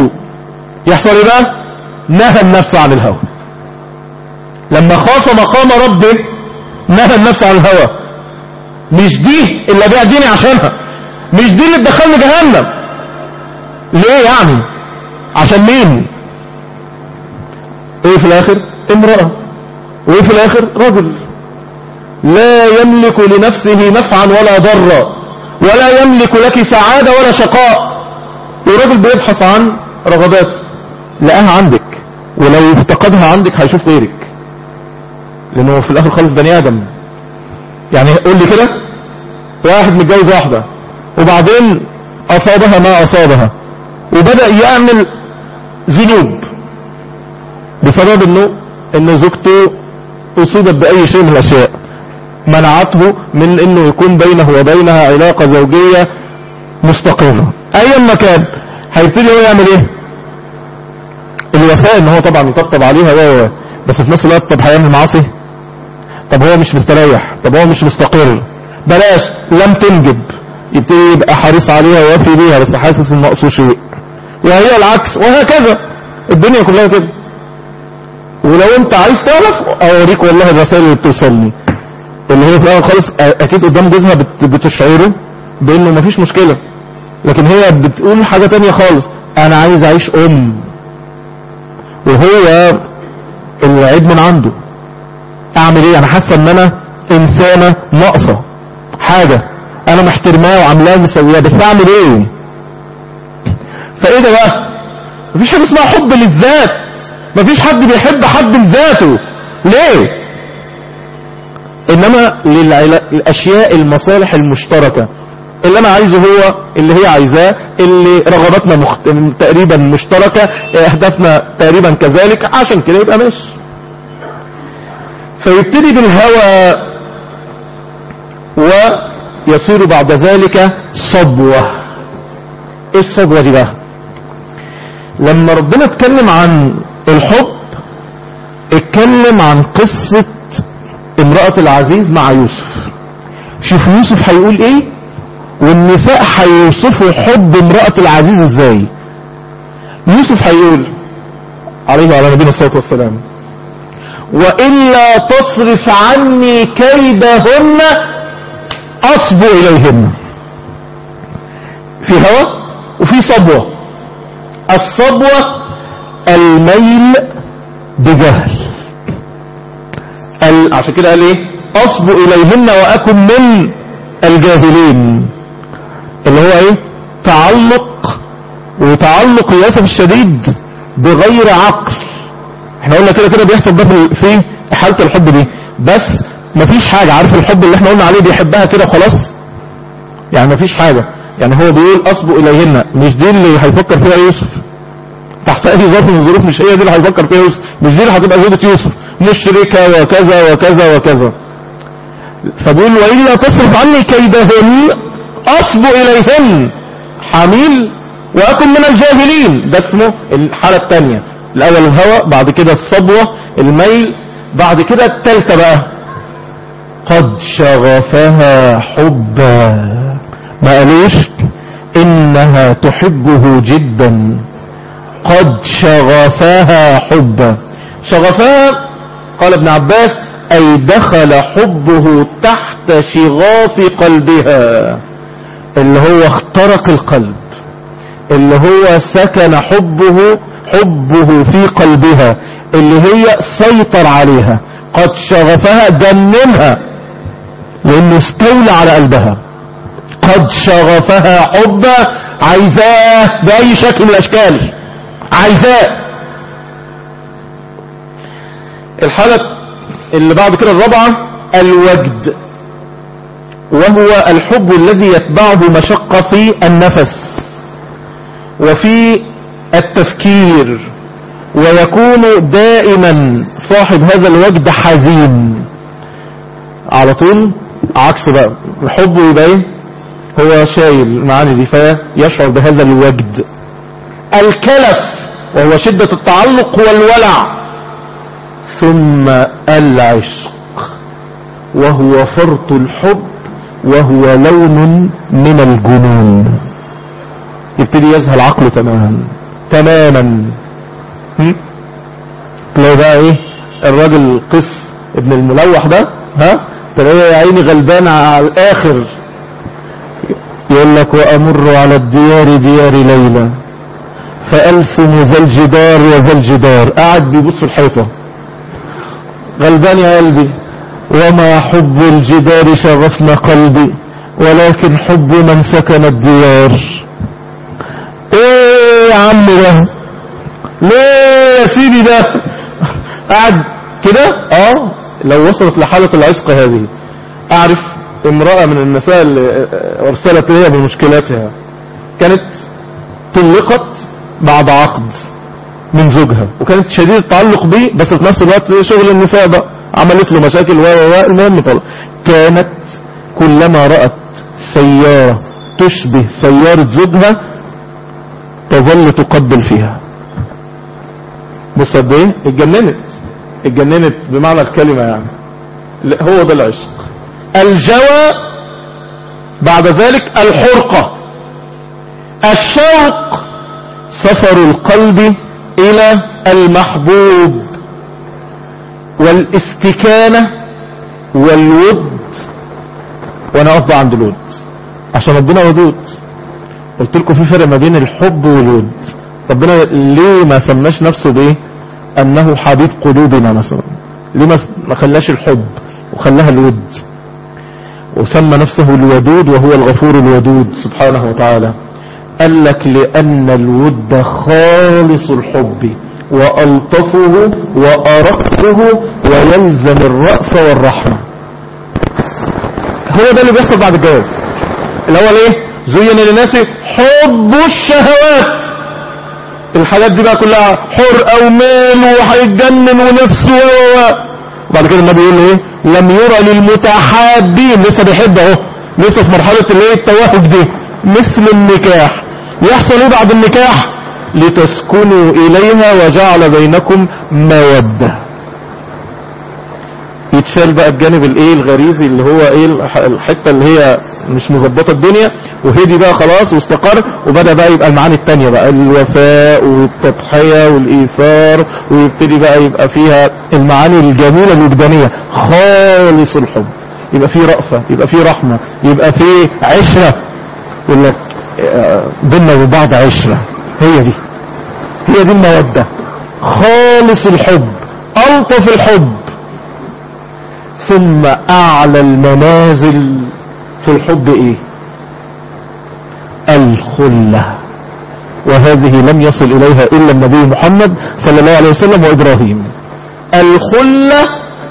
يحصل ايه بقى نهى النفس عن الهوى لما خاف مقام ربه نهى النفس عن الهوى مش دي اللي ابيع ديني عشانها مش دي اللي تدخلني جهنم ليه يعني عشان مين ايه في الاخر امرأة وايه في الاخر رجل لا يملك لنفسه نفعا ولا ضرا ولا يملك لك سعادة ولا شقاء والراجل بيبحث عن رغباته لقاها عندك ولو افتقدها عندك هيشوف غيرك لانه في الاخر خالص بني ادم يعني قول لي كده واحد متجوز واحدة وبعدين اصابها ما اصابها وبدأ يعمل ذنوب بسبب انه ان زوجته اصيبت باي شيء من الاشياء منعته من انه يكون بينه وبينها علاقة زوجية مستقرة ايا ما كان هيبتدي هو يعمل ايه الوفاء ان هو طبعا يطبطب عليها و و- بس في نفس الوقت طب هيعمل معاصي طب هو مش مستريح طب هو مش مستقر بلاش لم تنجب يبتدي يبقى حريص عليها ويوفي بيها بس حاسس ان ناقصه شيء وهي العكس وهكذا الدنيا كلها كده ولو انت عايز تعرف اوريك والله الرسائل اللي بتوصلني اللي هي في الاول خالص اكيد قدام جوزها بت- بتشعره بانه مفيش مشكلة لكن هي بتقول حاجة تانية خالص انا عايز اعيش ام وهو العيب من عنده اعمل ايه انا حاسه ان انا انسانة ناقصة حاجة انا محترماه وعاملاه مسوياه بس اعمل ايه فايه ده بقى مفيش حاجة اسمها حب للذات مفيش حد بيحب حد لذاته ليه انما للاشياء المصالح المشتركة اللي انا عايزه هو اللي هي عايزاه اللي رغباتنا مخت... تقريبا مشتركة اهدافنا تقريبا كذلك عشان كده يبقى ماشي فيبتدي بالهوى ويصير بعد ذلك صبوة ايه الصبوة دي بقى لما ربنا اتكلم عن الحب اتكلم عن قصة امرأة العزيز مع يوسف شوف يوسف هيقول ايه والنساء هيوصفوا حب امرأة العزيز ازاي يوسف هيقول عليه وعلى نبينا الصلاة والسلام وإلا تصرف عني كيدهن أصب إليهن في هوى وفي صبوة الصبوة الميل بجهل ال... عشان كده قال ايه أصب إليهن وأكن من الجاهلين اللي هو ايه تعلق وتعلق للأسف الشديد بغير عقل احنا قلنا كده كده بيحصل ده في في حالة الحب دي بس مفيش حاجة عارف الحب اللي احنا قلنا عليه بيحبها كده خلاص يعني مفيش حاجة يعني هو بيقول اصبوا اليهن مش دي اللي هيفكر فيها يوسف تحت اي ظرف من الظروف مش هي دي اللي هيفكر فيها يوسف مش دي اللي هتبقى زوجة يوسف مشركة وكذا وكذا وكذا فبيقول وإلا تصرف عني كيدهن أصب إليهن حميل وأكن من الجاهلين ده اسمه الحالة الثانية الأول الهوى بعد كده الصبوة الميل بعد كده التالتة بقى قد شغفها حبا ما قالوش إنها تحبه جدا قد شغفها حبا شغفها قال ابن عباس أي دخل حبه تحت شغاف قلبها اللي هو اخترق القلب اللي هو سكن حبه حبه في قلبها اللي هي سيطر عليها قد شغفها جننها لانه استولى على قلبها قد شغفها حبا عايزاه بأي شكل من الاشكال عايزاه الحالة اللي بعد كده الرابعة الوجد وهو الحب الذي يتبعه مشقة في النفس وفي التفكير ويكون دائما صاحب هذا الوجد حزين على طول عكس بقى الحب يبقى ايه هو شايل المعاني دي فيشعر بهذا الوجد الكلف وهو شدة التعلق والولع ثم العشق وهو فرط الحب وهو لون من الجنون يبتدي يذهل عقله تماما تماما هم؟ تلاقي بقى ايه الراجل قس ابن الملوح ده ها تلاقيه يا عيني غلبان على الاخر يقول لك وامر على الديار ديار ليلى فالسم ذا الجدار وذا الجدار قاعد بيبص في الحيطه غلبان يا قلبي وما حب الجدار شغفنا قلبي ولكن حب من سكن الديار ايه يا عم ده ليه يا سيدي ده قاعد كده اه لو وصلت لحالة العشق هذه اعرف امرأة من النساء اللي ارسلت لي بمشكلاتها كانت طلقت بعد عقد من زوجها وكانت شديد التعلق بيه بس في نفس الوقت شغل النساء بقى عملت له مشاكل و و و المهم طلق كانت كلما رأت سيارة تشبه سيارة زوجها تظل تقبل فيها بص قد ايه اتجننت اتجننت بمعنى الكلمة يعني لا، هو ده العشق الجوى بعد ذلك الحرقة الشوق سفر القلب الى المحبوب والاستكانة والود وانا اقف بقى عند الود عشان ربنا ودود قلت لكم في فرق ما بين الحب والود ربنا ليه ما سماش نفسه بايه انه حبيب قلوبنا مثلا ليه ما ما خلاش الحب وخلاها الود وسمى نفسه الودود وهو الغفور الودود سبحانه وتعالى قال لك لأن الود خالص الحب وألطفه وأرقه ويلزم الرأف والرحمة هو ده اللي بيحصل بعد الجواز الأول ايه زين للناس حب الشهوات الحاجات دي بقى كلها حرقة وميل وهيتجنن ونفسه و و وبعد كده النبي يقول ايه لم يرى للمتحابين لسه بيحب اهو لسه في مرحلة الايه التوافق دي مثل النكاح يحصل ايه بعد النكاح لتسكنوا اليها وجعل بينكم مودة يتشال بقى الجانب الايه الغريزي اللي هو ايه الح- الحتة اللي هي مش مظبطة الدنيا وهدي بقى خلاص واستقر وبدأ بقى يبقى المعاني التانية بقى الوفاء والتضحية والإيثار ويبتدي بقى يبقى فيها المعاني الجميلة الوجدانية خالص الحب يبقى فيه رأفة يبقى فيه رحمة يبقى فيه عشرة يقول لك آه، بينا وبين بعض عشرة هي دي هي دي المودة خالص الحب ألطف الحب ثم أعلى المنازل في الحب إيه الخلة وهذه لم يصل إليها إلا النبي محمد صلى الله عليه وسلم وإبراهيم الخلة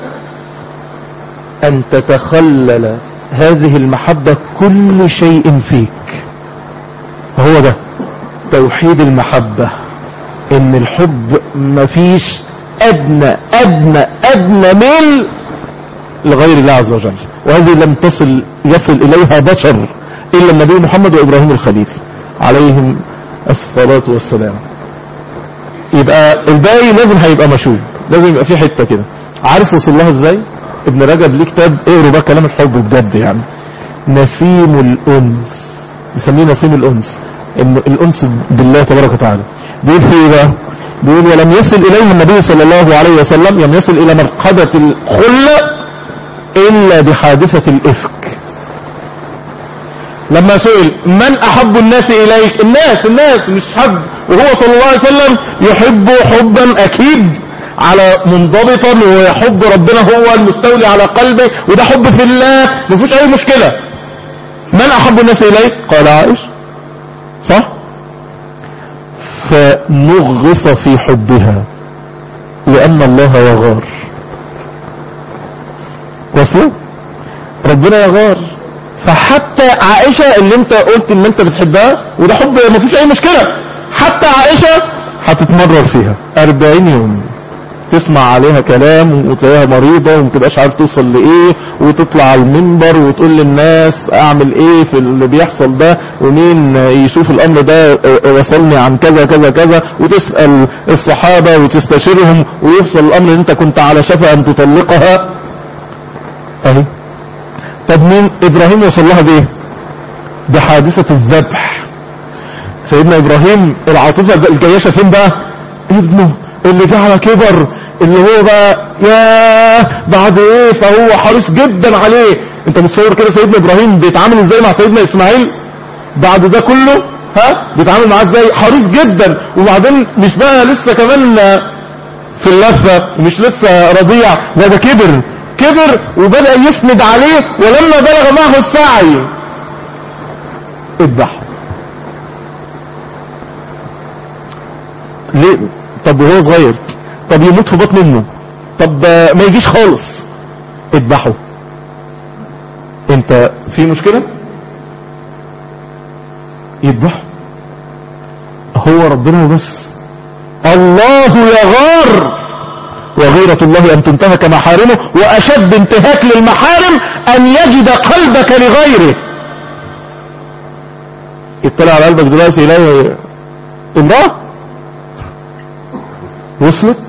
أن تتخلل هذه المحبة كل شيء فيك هو ده توحيد المحبة ان الحب مفيش ادنى ادنى ادنى ميل لغير الله عز وجل وهذه لم تصل يصل اليها بشر الا النبي محمد وابراهيم الخليل عليهم الصلاة والسلام يبقى الباقي لازم هيبقى مشوب لازم يبقى في حتة كده عارف وصل لها ازاي ابن رجب ليه كتاب اقروا بقى كلام الحب بجد يعني نسيم الانس يسميه نسيم الانس ان الانس بالله تبارك وتعالى بيقول في ايه بقى بيقول ولم يصل اليه النبي صلى الله عليه وسلم لم يصل الى مرقبة الخلة الا بحادثة الافك لما سئل من احب الناس اليك الناس الناس مش حد وهو صلى الله عليه وسلم يحب حبا اكيد على منضبطا ويحب ربنا هو المستولي على قلبه وده حب في الله مفيش اي مشكلة من احب الناس اليك قال عائشة صح فنغص في حبها لان الله يغار وصلوا ربنا يغار فحتى عائشة اللي انت قلت ان انت بتحبها وده حب مفيش اي مشكلة حتى عائشة هتتمرر فيها 40 يوم تسمع عليها كلام وتلاقيها مريضة ومتبقاش عارف توصل لإيه وتطلع على المنبر وتقول للناس أعمل إيه في اللي بيحصل ده ومين يشوف الأمر ده وصلني عن كذا كذا كذا وتسأل الصحابة وتستشيرهم ويوصل الأمر إن أنت كنت على شفا أن تطلقها أهي طب مين إبراهيم وصل لها بإيه بحادثة الذبح سيدنا إبراهيم العاطفة الجياشة فين بقى ابنه اللي جه على كبر اللي هو بقى ياه بعد ايه فهو حريص جدا عليه انت متصور كده سيدنا ابراهيم بيتعامل ازاي مع سيدنا اسماعيل بعد ده كله ها بيتعامل معاه ازاي حريص جدا وبعدين مش بقى لسه كمان في اللفة ومش لسه رضيع ده ده كبر كبر وبدأ يسند عليه ولما بلغ معه السعي اذبحه ليه طب وهو صغير طب يموت في بطن امه طب ما يجيش خالص اذبحه انت في مشكلة يذبحه هو ربنا وبس الله يغار وغيرة الله أن تنتهك محارمه وأشد انتهاك للمحارم أن يجد قلبك لغيره يطلع على قلبك دلوقتي يلاقي امرأة وصلت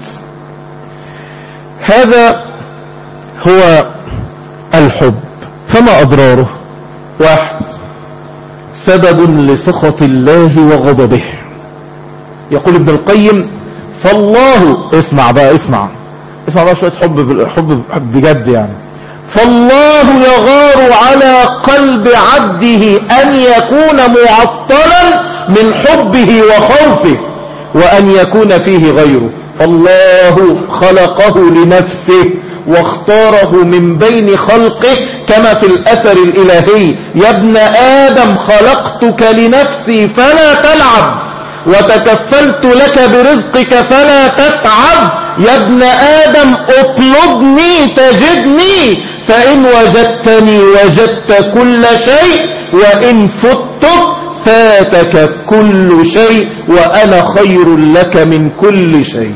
هذا هو الحب فما أضراره واحد سبب لسخط الله وغضبه يقول ابن القيم فالله اسمع بقى اسمع اسمع بقى شوية حب حب بجد يعني فالله يغار على قلب عبده أن يكون معطلا من حبه وخوفه وأن يكون فيه غيره فالله خلقه لنفسه واختاره من بين خلقه كما في الأثر الإلهي يا ابن آدم خلقتك لنفسي فلا تلعب وتكفلت لك برزقك فلا تتعب يا ابن آدم اطلبني تجدني فإن وجدتني وجدت كل شيء وإن فتك فاتك كل شيء وأنا خير لك من كل شيء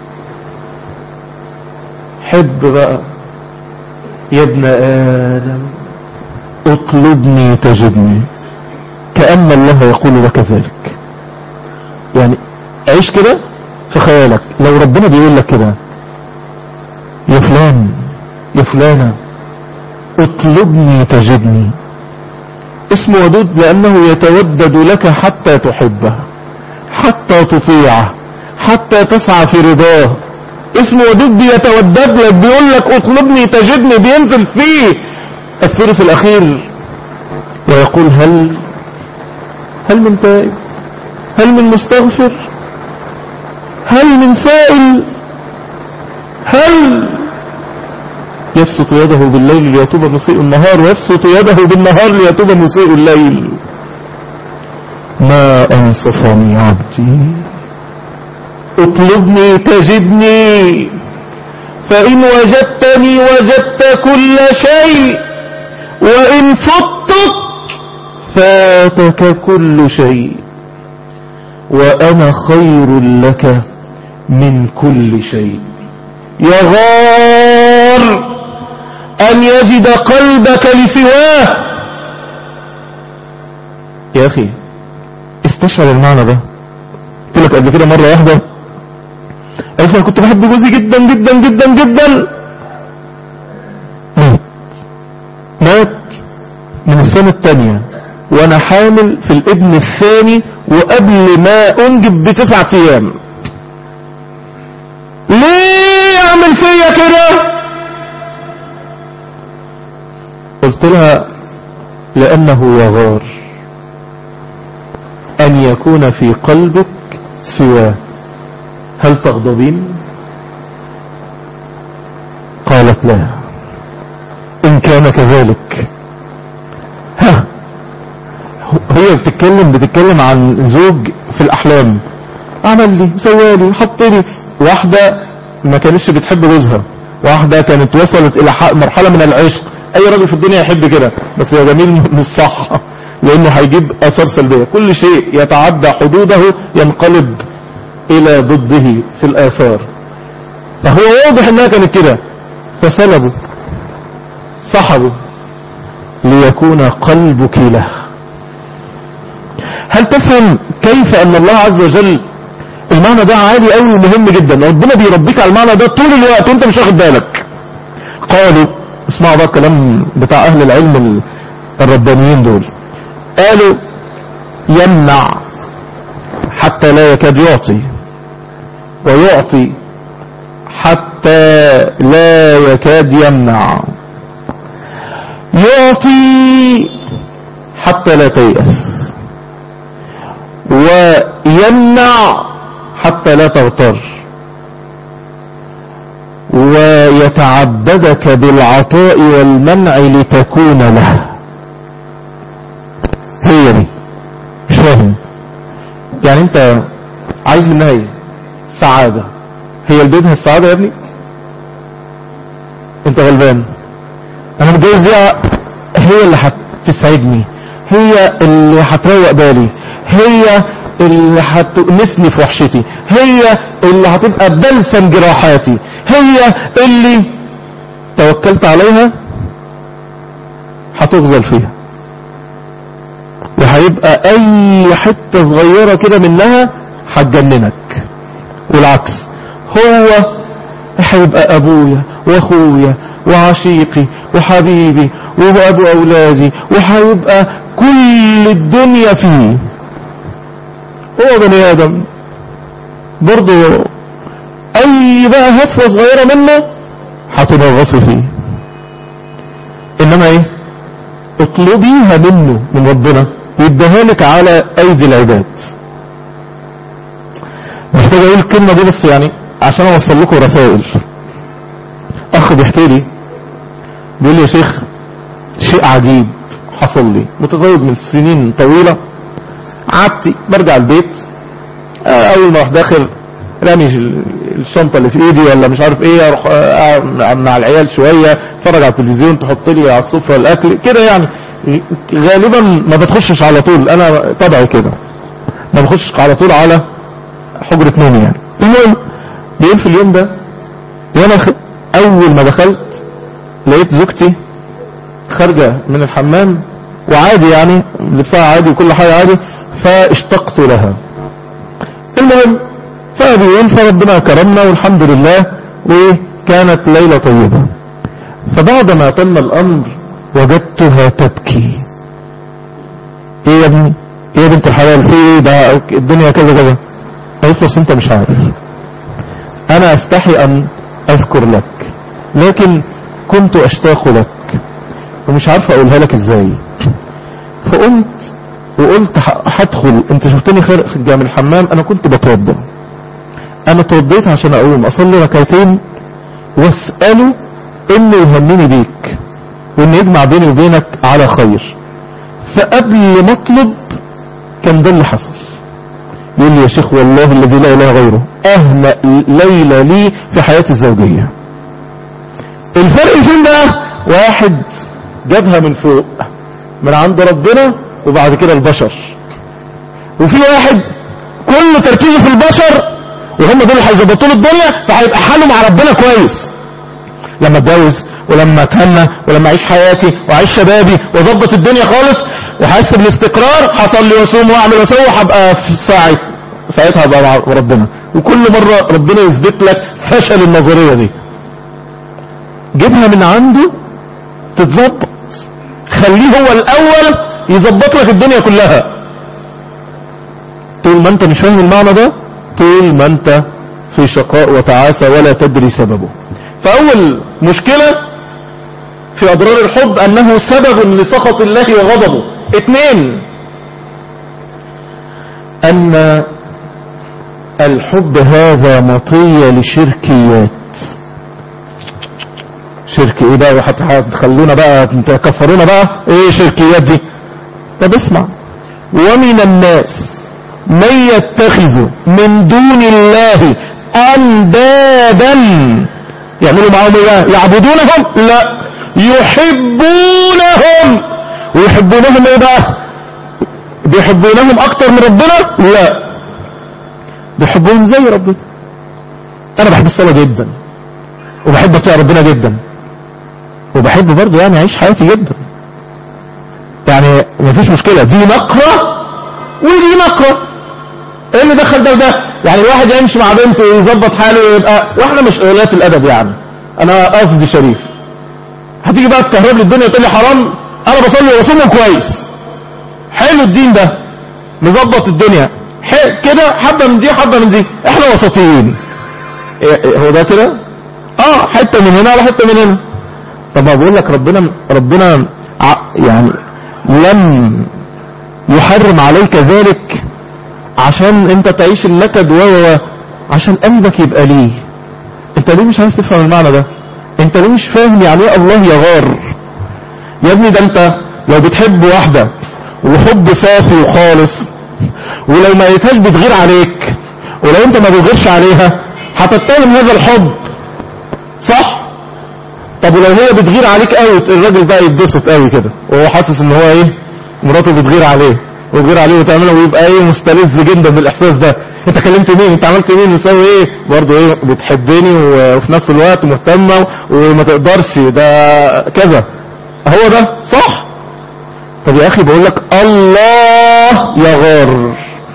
حب بقى يا ابن آدم اطلبني تجدني كأن الله يقول لك ذلك يعني عيش كده في خيالك لو ربنا بيقول لك كده يا فلان يا فلانة اطلبني تجدني اسمه ودود لأنه يتودد لك حتى تحبه حتى تطيعه حتى تسعى في رضاه اسمه ودود بيتودد لك بيقول لك اطلبني تجدني بينزل فيه الثلث الأخير ويقول هل هل من تائب هل من مستغفر هل من سائل هل يبسط يده بالليل ليتوب مسيء النهار ويبسط يده بالنهار ليتوب مسيء الليل ما أنصفني عبدي اطلبني تجدني فإن وجدتني وجدت كل شيء وإن فتك فاتك كل شيء وأنا خير لك من كل شيء يغار أن يجد قلبك لسواه يا أخي استشعر المعنى ده قلت لك قبل كده مرة واحدة قالت أنا كنت بحب جوزي جدا جدا جدا جدا مات مات من السنة الثانية وانا حامل في الابن الثاني وقبل ما انجب بتسعة ايام ليه يعمل فيا كده قلت لها لانه يغار ان يكون في قلبك سواه هل تغضبين قالت لا ان كان كذلك ها هي بتتكلم بتتكلم عن زوج في الاحلام عمل لي سوالي حط لي واحدة ما كانتش بتحب جوزها واحدة كانت وصلت الى مرحلة من العشق اي راجل في الدنيا يحب كده بس يا جميل مش صح لانه هيجيب اثار سلبية كل شيء يتعدى حدوده ينقلب الى ضده في الاثار فهو واضح انها كانت كده فسلبه سحبه ليكون قلبك له هل تفهم كيف ان الله عز وجل المعنى ده عالي قوي ومهم جدا ربنا بيربيك على المعنى ده طول الوقت وانت مش واخد بالك قالوا اسمعوا بقى الكلام بتاع اهل العلم الربانيين دول قالوا يمنع حتى لا يكاد يعطي ويعطي حتى لا يكاد يمنع يعطي حتى لا تيأس ويمنع حتى لا تغتر ويتعبدك بالعطاء والمنع لتكون له هي دي مش فاهم يعني انت عايز منها ايه سعادة هي البيتها السعادة يا ابني انت غلبان انا متجوز دي هي اللي هتسعدني هي اللي هتروق بالي هي اللي هتؤنسني في وحشتي هي اللي هتبقى بلسم جراحاتي هي اللي توكلت عليها هتغزل فيها وهيبقى اي حتة صغيرة كده منها هتجننك والعكس هو هيبقى ابويا واخويا وعشيقي وحبيبي وابو اولادي وهيبقى كل الدنيا فيه هو بني ادم برضه اي بقى هفوة صغيرة منه هتنغصي فيه انما ايه اطلبيها منه من ربنا يديها لك على ايدي العباد محتاج اقول الكلمة دي بس يعني عشان اوصل لكم رسائل اخ بيحكي لي بيقول لي يا شيخ شيء عجيب حصل لي متزوج من سنين طويلة عادتي برجع البيت آه، اول ما اروح داخل رامي ال- الشنطة اللي في ايدي ولا مش عارف ايه اروح آه، مع العيال شوية اتفرج على التلفزيون تحط لي على السفرة الاكل كده يعني غالبا ما بتخشش على طول انا طبعي كده ما بخشش على طول على حجرة نومي يعني المهم بيقول في اليوم ده وانا خ... اول ما دخلت لقيت زوجتي خارجة من الحمام وعادي يعني لبسها عادي وكل حاجة عادي فاشتقت لها المهم فبيقول فربنا كرمنا والحمد لله وكانت ليلة طيبة فبعد ما تم الامر وجدتها تبكي ايه يا ابني ايه يا بنت الحلال في ايه ده الدنيا كذا كذا قلت له أصل انت مش عارف انا استحي ان اذكر لك لكن كنت اشتاق لك ومش عارف اقولها لك ازاي فقمت وقلت ح- هدخل انت شفتني خارج من الحمام انا كنت بتوضى انا توضيت عشان اقوم اصلي ركعتين واسأله انه يهنيني بيك وان يجمع بيني وبينك على خير فقبل ما اطلب كان ده اللي حصل يقول لي يا شيخ والله الذي لا اله غيره اهنأ ليلة لي في حياتي الزوجية الفرق فين بقى واحد جابها من فوق من عند ربنا وبعد كده البشر وفي واحد كل تركيزه في البشر وهم دول اللي هيظبطوا له الدنيا فهيبقى حاله مع ربنا كويس لما اتجوز ولما اتهنى ولما اعيش حياتي واعيش شبابي واظبط الدنيا خالص وحاسس بالاستقرار هصلي واصوم واعمل واسوي هبقى في ساعه ساعتها هبقى مع ربنا وكل مره ربنا يثبت لك فشل النظريه دي جيبها من عنده تتظبط خليه هو الاول يظبط لك الدنيا كلها طول ما انت مش فاهم المعنى ده طول ما انت في شقاء وتعاسة ولا تدري سببه فاول مشكلة في اضرار الحب انه سبب لسخط الله وغضبه اثنين ان الحب هذا مطية لشركيات شرك ايه بقى وحت- هتخلونا بقى تكفرونا بقى ايه شركيات دي طب اسمع ومن الناس من يتخذ من دون الله اندادا يعملوا معاهم ايه بقى؟ يعبدونهم لا يحبونهم ويحبونهم ايه بقى بيحبونهم اكتر من ربنا لا بيحبونهم زي ربنا انا بحب الصلاة جدا وبحب اطيع ربنا جدا وبحب برضه يعني اعيش حياتي جدا يعني مفيش مشكلة دي نقرة ودي نقرة ايه اللي دخل ده وده يعني الواحد يمشي مع بنته ويظبط حاله ويبقى واحنا مش اولاد الادب يعني انا قصدي شريف هتيجي بقى تكهرب لي الدنيا وتقول لي حرام انا بصلي واصوم كويس حلو الدين ده نظبط الدنيا ح- كده حبة من دي وحبة من دي احنا وسطيين إيه- إيه هو ده كده اه حتة من هنا على حتة من هنا طب ما بقول لك ربنا ربنا ع- يعني لم يحرم عليك ذلك عشان انت تعيش النكد و و- و- عشان قلبك يبقى ليه انت ليه مش عايز تفهم المعنى ده انت ليه مش فاهم يعني ايه الله يغار يا ابني ده انت لو بتحب واحدة وحب صافي وخالص ولو ما لقيتهاش بتغير عليك ولو انت ما بتغيرش عليها هتتهم هذا الحب صح طب ولو هي بتغير عليك قوي الراجل بقى يتبسط قوي كده وهو حاسس ان هو ايه مراته بتغير عليه وتغير عليه وتعمله ويبقى ايه مستلذ جدا بالاحساس ده انت كلمت مين انت عملت مين مسوي ايه برضه ايه بتحبني و- وفي نفس الوقت مهتمه وما تقدرش ده كذا هو ده صح طب يا اخي بقول لك الله يغار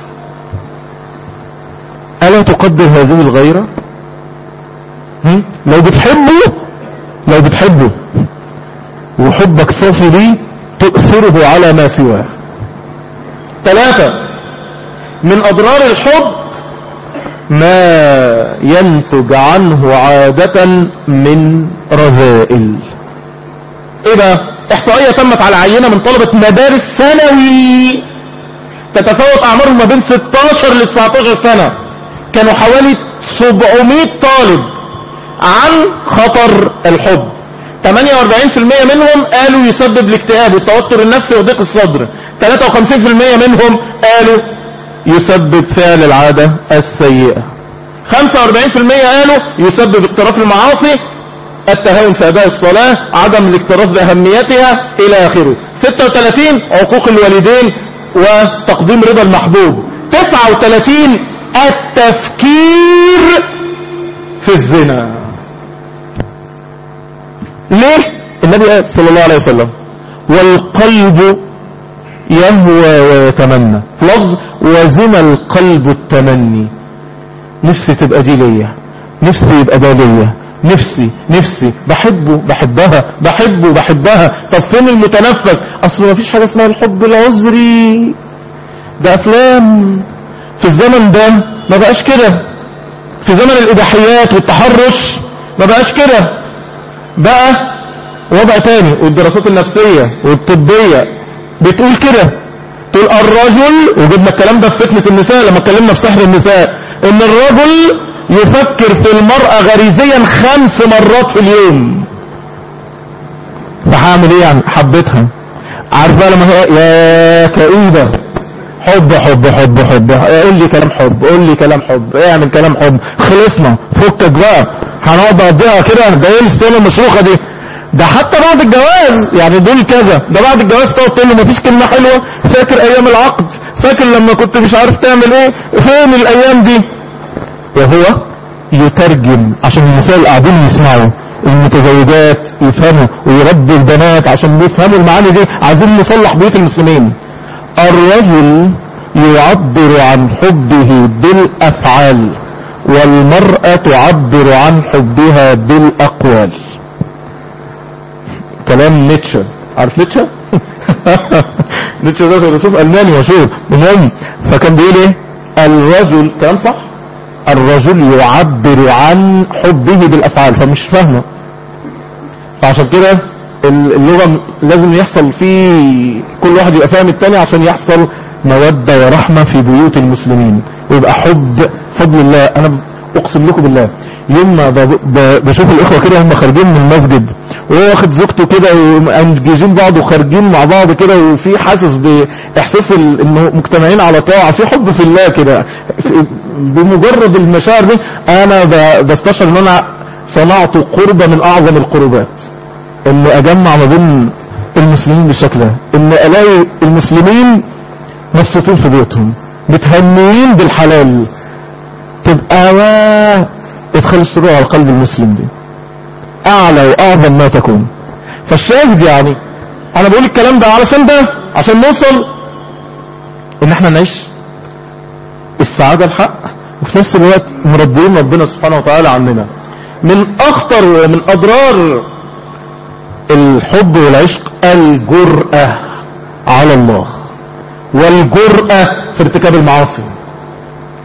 الا تقدر هذه الغيره هم؟ لو بتحبه لو بتحبه وحبك صافي ليه تؤثره على ما سواه ثلاثة من أضرار الحب ما ينتج عنه عادة من رذائل ايه بقى احصائية تمت على عينة من طلبة مدارس ثانوي تتفاوت اعمارهم ما بين 16 ل 19 سنة كانوا حوالي 700 طالب عن خطر الحب 48% منهم قالوا يسبب الاكتئاب والتوتر النفسي وضيق الصدر 53% منهم قالوا يسبب فعل العادة السيئة 45% قالوا يسبب اقتراف المعاصي التهاون في أداء الصلاة عدم الاكتراث بأهميتها إلى آخره 36 عقوق الوالدين وتقديم رضا المحبوب 39 التفكير في الزنا ليه النبي قال صلى الله عليه وسلم والقلب يهوى ويتمنى لفظ وزن القلب التمني نفسي تبقى دي ليا نفسي يبقى ده ليا نفسي نفسي بحبه بحبها بحبه بحبها طب فين المتنفس اصل ما فيش حاجة اسمها الحب العذري ده افلام في الزمن ده ما بقاش كده في زمن الاباحيات والتحرش ما بقاش كده بقى وضع تاني والدراسات النفسية والطبية بتقول كده تقول الرجل وجبنا الكلام ده في فتنة النساء لما اتكلمنا في سحر النساء ان الرجل يفكر في المرأة غريزيا خمس مرات في اليوم فهعمل ايه يعني حبيتها عارفة لما هي يا كئيبة حب حب حب حب قول لي كلام حب قول لي كلام حب اعمل كلام حب خلصنا فكك بقى هنقعد نقضيها كده ده ايه الاسطوانه المشروخه دي ده حتى بعد الجواز يعني دول كذا ده بعد الجواز تقعد تقول له مفيش كلمه حلوه فاكر ايام العقد فاكر لما كنت مش عارف تعمل ايه فين الايام دي وهو يترجم عشان النساء اللي قاعدين يسمعوا المتزوجات يفهموا ويربوا البنات عشان يفهموا المعاني دي عايزين نصلح بيوت المسلمين الرجل يعبر عن حبه بالافعال والمرأة تعبر عن حبها بالاقوال كلام نيتشه عارف نيتشه نيتشه ده فيلسوف الماني مشهور المهم فكان بيقول ايه الرجل كلام صح الرجل يعبر عن حبه بالافعال فمش فاهمه فعشان كده اللغة لازم يحصل فيه كل واحد يبقى فاهم التاني عشان يحصل مودة ورحمة في بيوت المسلمين ويبقى حب فضل الله انا اقسم لكم بالله يوم ما ب- ب- بشوف الاخوة كده هم خارجين من المسجد وهو واخد زوجته كده ومنجزين بعض وخارجين مع بعض كده وفي حاسس باحساس ال- انه مجتمعين على طاعة في حب في الله كده في- بمجرد المشاعر دي انا ب- بستشعر ان انا صنعت قربة من اعظم القربات ان اجمع ما بين المسلمين بالشكل ده ان الاقي المسلمين مبسوطين في بيوتهم متهنيين بالحلال تبقى ما ادخل السرور على قلب المسلم دي اعلى واعظم ما تكون فالشاهد يعني انا بقول الكلام ده علشان ده عشان نوصل ان احنا نعيش السعادة الحق وفي نفس الوقت مربيين ربنا سبحانه وتعالى عننا من اخطر ومن اضرار الحب والعشق الجرأة على الله والجرأة في ارتكاب المعاصي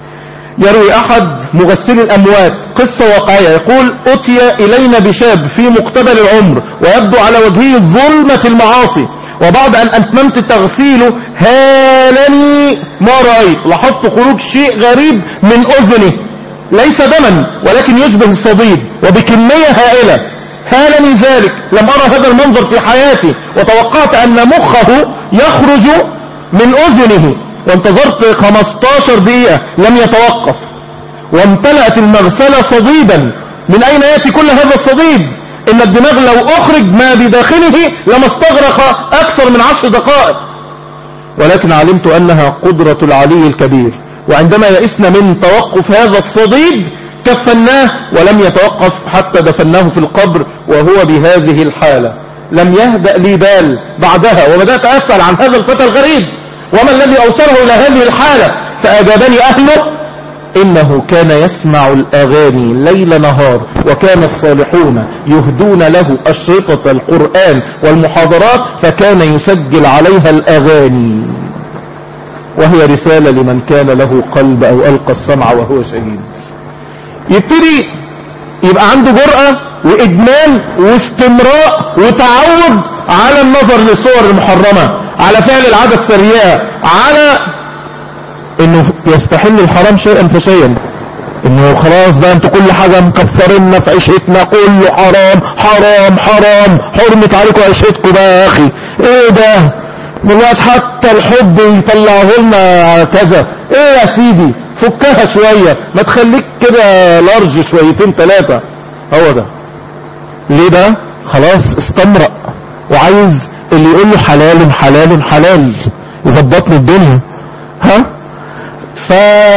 يروي أحد مغسل الأموات قصة واقعية يقول أتي إلينا بشاب في مقتبل العمر ويبدو على وجهه ظلمة المعاصي وبعد أن أتممت تغسيله هالني ما رأيت لاحظت خروج شيء غريب من أذنه ليس دما ولكن يشبه الصديد وبكمية هائلة هالني ذلك لم أرى هذا المنظر في حياتي وتوقعت أن مخه يخرج من أذنه وانتظرت 15 دقيقة لم يتوقف وامتلأت المغسلة صديدا من أين يأتي كل هذا الصديد إن الدماغ لو أخرج ما بداخله لما استغرق أكثر من عشر دقائق ولكن علمت أنها قدرة العلي الكبير وعندما يئسنا من توقف هذا الصديد كفناه ولم يتوقف حتى دفناه في القبر وهو بهذه الحالة لم يهدأ لي بال بعدها وبدأت أسأل عن هذا الفتى الغريب وما الذي أوصله إلى هذه الحالة فأجابني أهله إنه كان يسمع الأغاني ليل نهار وكان الصالحون يهدون له أشرطة القرآن والمحاضرات فكان يسجل عليها الأغاني وهي رسالة لمن كان له قلب أو ألقى السمع وهو شهيد يبتدي يبقى عنده جرأة وإدمان واستمراء وتعود على النظر للصور المحرمة على فعل العادة السريعة على انه يستحل الحرام شيئا فشيئا انه خلاص بقى انتوا كل حاجة مكفرنا في عيشتنا كله حرام حرام حرام حرمت عليكم عيشتكم بقى يا اخي ايه ده دلوقتي حتى الحب يطلعه لنا كذا ايه يا سيدي فكها شوية ما تخليك كده لارج شويتين ثلاثة هو ده ليه ده خلاص استمرأ وعايز اللي يقول له حلال حلال حلال يظبط له الدنيا ها ف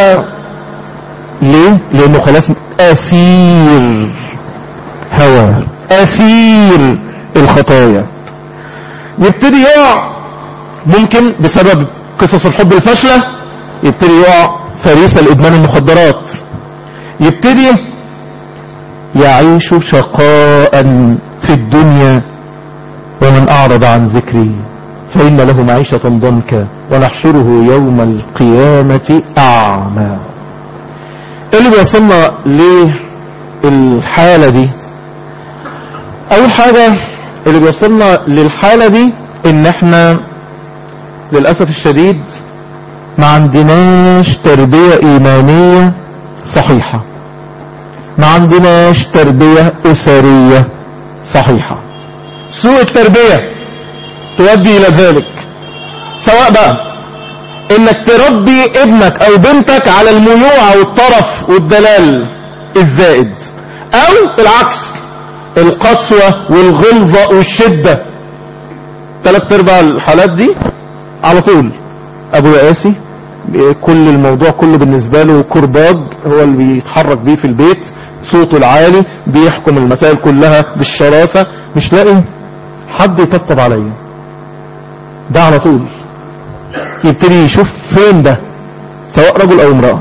ليه لانه خلاص اسير هوى اسير الخطايا يبتدي يقع ممكن بسبب قصص الحب الفاشلة يبتدي يقع فريسة لإدمان المخدرات يبتدي يعيش شقاء في الدنيا ومن أعرض عن ذكري فإن له معيشة ضنكا ونحشره يوم القيامة أعمى اللي بيصلنا للحالة دي أول حاجة اللي بيوصلنا للحالة دي إن احنا للأسف الشديد ما عندناش تربية إيمانية صحيحة ما عندناش تربية أسرية صحيحة سوء التربية تؤدي إلى ذلك سواء بقى انك تربي ابنك او بنتك على الميوعة والطرف والدلال الزائد او العكس القسوة والغلظة والشدة ثلاث ارباع الحالات دي على طول ابو ياسي كل الموضوع كله بالنسبة له كرباج هو اللي بيتحرك بيه في البيت صوته العالي بيحكم المسائل كلها بالشراسة مش لاقي حد يطبطب عليا ده على طول يبتدي يشوف فين ده سواء رجل او امرأة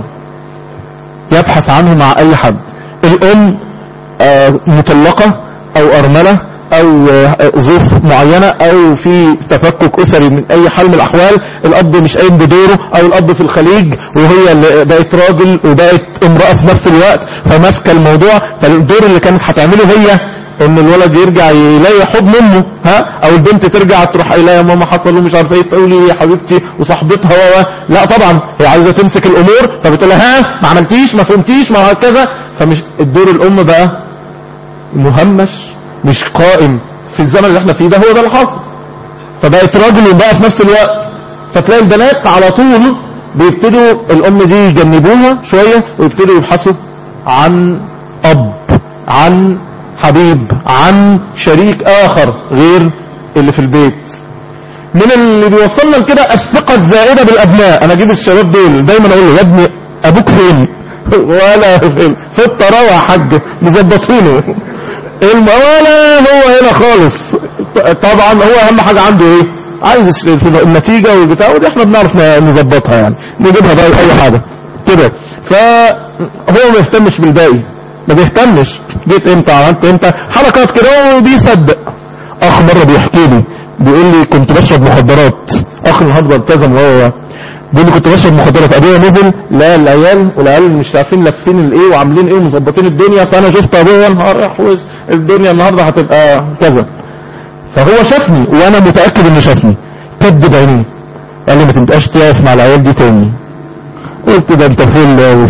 يبحث عنه مع اي حد الام آه، مطلقة او ارملة او آه، ظروف معينة او في تفكك اسري من اي حال من الاحوال الاب مش قايم بدوره او الاب في الخليج وهي اللي بقت راجل وبقت امرأة في نفس الوقت فماسكة الموضوع فالدور اللي كانت هتعمله هي ان الولد يرجع يلاقي حضن امه ها او البنت ترجع تروح قايله يا ماما حصل ومش عارفه ايه تقول لي يا حبيبتي وصاحبتها و لا طبعا هي عايزه تمسك الامور فبتقول لها ها ما عملتيش ما فهمتيش ما هكذا فمش الدور الام بقى مهمش مش قائم في الزمن اللي احنا فيه ده هو ده اللي حاصل فبقت راجل وبقى في نفس الوقت فتلاقي البنات على طول بيبتدوا الام دي يجنبوها شويه ويبتدوا يبحثوا عن اب عن حبيب عن شريك اخر غير اللي في البيت من اللي بيوصلنا لكده الثقة الزائدة بالابناء انا اجيب الشباب دول دايما اقول له يا ابني ابوك فين ولا فين في الطراوة يا حاج مظبطينه الم- ولا هو هنا خالص طبعا هو اهم حاجة عنده ايه عايز الس- النتيجة والبتاع ودي احنا بنعرف ن- نظبطها يعني نجيبها بقى اي حاجة كده فهو ما يهتمش بالباقي ما بيهتمش جيت امتى عملت امتى حركات كده وبيصدق اخ مرة بيحكي لي بيقول لي كنت بشرب مخدرات اخ النهارده التزم وهو بيقول لي كنت بشرب مخدرات ابويا نزل لا العيال والعيال مش عارفين لابسين الايه وعاملين ايه ومظبطين الدنيا فانا شفت ابويا نهار احوز الدنيا النهارده هتبقى كذا فهو شافني وانا متاكد انه شافني كدب عينيه قال لي ما تبقاش تقف مع العيال دي تاني قلت ده انت فل قوي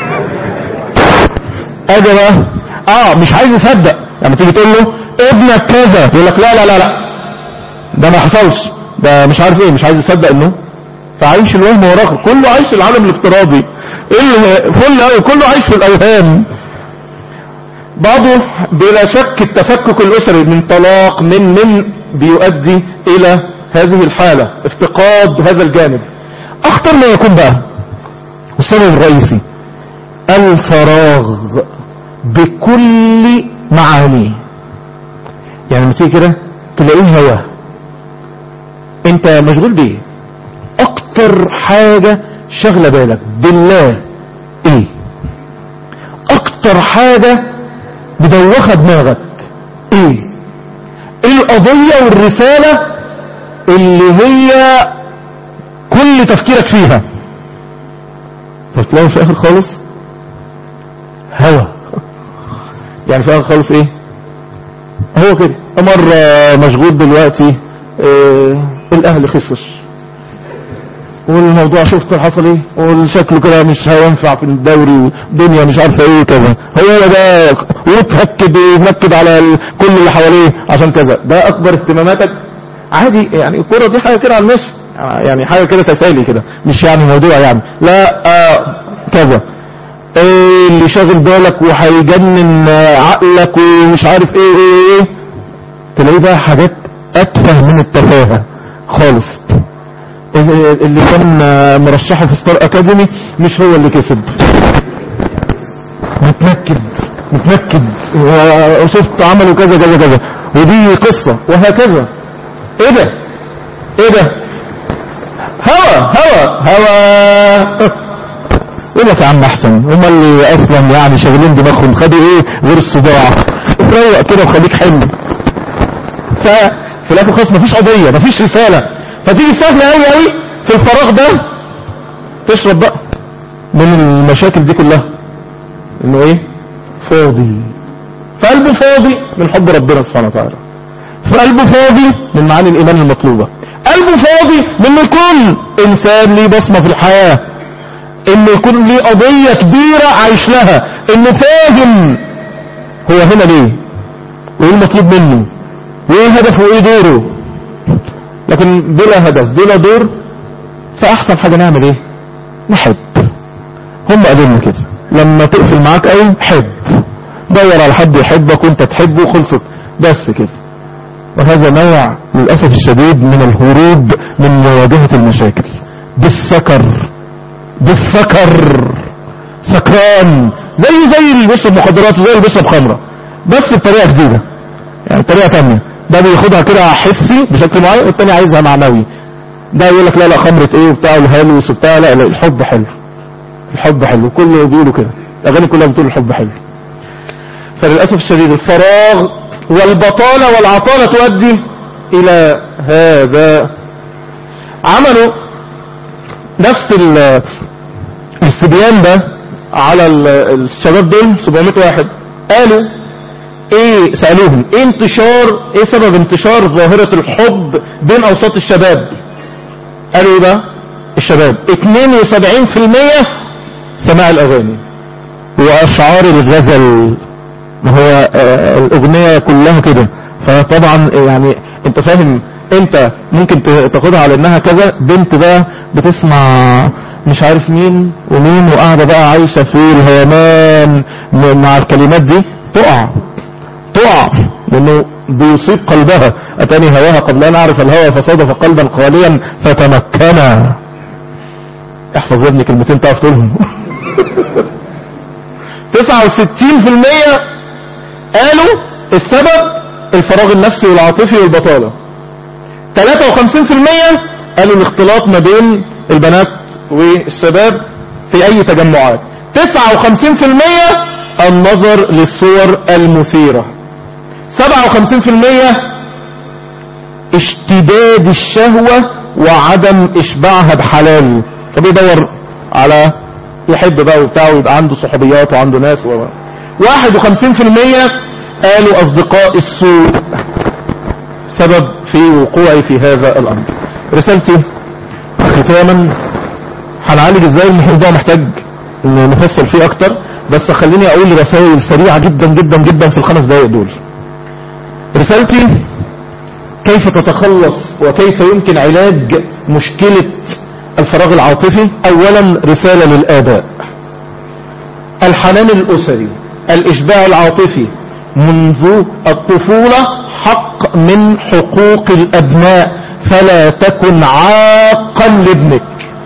اجي بقى اه مش عايز يصدق لما تيجي تقول له ابنك كذا يقول لك لا لا لا لا ده ما حصلش ده مش عارف ايه مش عايز يصدق انه فعايش الوهم وراك كله عايش العالم الافتراضي اللي فل قوي كله عايش في الاوهام بعضه بلا شك التفكك الاسري من طلاق من من بيؤدي الى هذه الحالة افتقاد هذا الجانب اخطر ما يكون بقى السبب الرئيسي الفراغ بكل معانيه يعني لما تيجي كده تلاقيه هوا انت مشغول بايه اكتر حاجة شغلة بالك بالله ايه اكتر حاجة مدوخة دماغك ايه ايه القضية والرسالة اللي هي كل تفكيرك فيها فتلاقي في الاخر خالص هوا يعني في الاخر خالص ايه هو كده مرة مشغول دلوقتي اه الاهل خسر والموضوع شفت حصل ايه والشكله كده مش هينفع في الدوري ودنيا مش عارفه ايه كذا هو ده وتهكد ومنكد على ال- كل اللي حواليه عشان كذا ده اكبر اهتماماتك عادي يعني الكوره دي حاجه كده على المشي يعني حاجه كده تسالي كده مش يعني موضوع يعني لا آه كذا ايه اللي شاغل بالك وهيجنن آه، عقلك ومش عارف ايه ايه ايه تلاقيه بقى حاجات اتفه من التفاهه خالص اللي كان مرشحه في ستار اكاديمي مش هو اللي كسب متنكد متنكد وشفت عملوا كذا كذا كذا ودي قصة وهكذا ايه ده ايه ده هوا هوا هوا يقول لك يا عم احسن هم اللي اصلا يعني شغالين دماغهم خدوا ايه غير الصداع روق كده وخليك حلو ففي الاخر خالص مفيش قضية مفيش رسالة فتيجي سهلة قوي قوي في الفراغ ده تشرب بقى من المشاكل دي كلها انه ايه فاضي فقلبه فاضي من حب ربنا سبحانه وتعالى فقلبه فاضي من معاني الايمان المطلوبة قلبه فاضي من انه يكون انسان ليه بصمة في الحياة انه يكون ليه قضية كبيرة عايش لها انه فاهم هو هنا ليه وايه المطلوب منه وايه هدفه وايه دوره لكن بلا هدف بلا دور فاحسن حاجة نعمل ايه نحب هم قالوا لنا كده لما تقفل معاك قوي حب دور على حد يحبك وانت تحبه وخلصت بس كده وهذا نوع للأسف الشديد من الهروب من مواجهة المشاكل بالسكر بالسكر سكران زي زي اللي بيشرب مخدرات وزي اللي بيشرب خمرة بس بطريقة جديدة يعني بطريقة تانية ده بياخدها كده حسي بشكل معين والتاني عايزها معنوي ده يقول لك لا لا خمرة ايه وبتاع والهلوس وبتاع لا لا الحب حلو الحب حلو كله بيقولوا كده الاغاني كلها بتقول الحب حلو فللاسف الشديد الفراغ والبطالة والعطالة تؤدي الى هذا عملوا نفس ال- الاستبيان ده على ال- الشباب دول 700 واحد قالوا ايه سألوهم ايه انتشار ايه سبب انتشار ظاهرة الحب بين اوساط الشباب قالوا ايه بقى الشباب 72% سماع الاغاني واشعار الغزل ما هو آه، الاغنية كلها كده فطبعا يعني انت فاهم انت ممكن ت- تاخدها على انها كذا بنت بقى بتسمع مش عارف مين ومين وقاعدة بقى عايشة في الهيمان م- مع الكلمات دي تقع تقع لانه بيصيب قلبها اتاني هواها قبل ان اعرف الهوى فصادف قلبا خاليا فتمكنا احفظ يا ابني كلمتين تعرف تقولهم 69% قالوا السبب الفراغ النفسي والعاطفي والبطالة 53% قالوا الاختلاط ما بين البنات والشباب في اي تجمعات 59% النظر للصور المثيرة 57% اشتداد الشهوة وعدم اشباعها بحلال فبيدور على يحب بقى وبتاع ويبقى عنده صحوبيات وعنده ناس و... 51% قالوا أصدقاء السوء سبب في وقوعي في هذا الأمر رسالتي ختاما هنعالج ازاي الموضوع محتاج ان نفصل فيه اكتر بس خليني اقول رسائل سريعة جدا جدا جدا في الخمس دقائق دول رسالتي كيف تتخلص وكيف يمكن علاج مشكلة الفراغ العاطفي اولا رسالة للآباء الحنان الأسري الإشباع العاطفي منذ الطفولة حق من حقوق الأبناء فلا تكن عاقا لابنك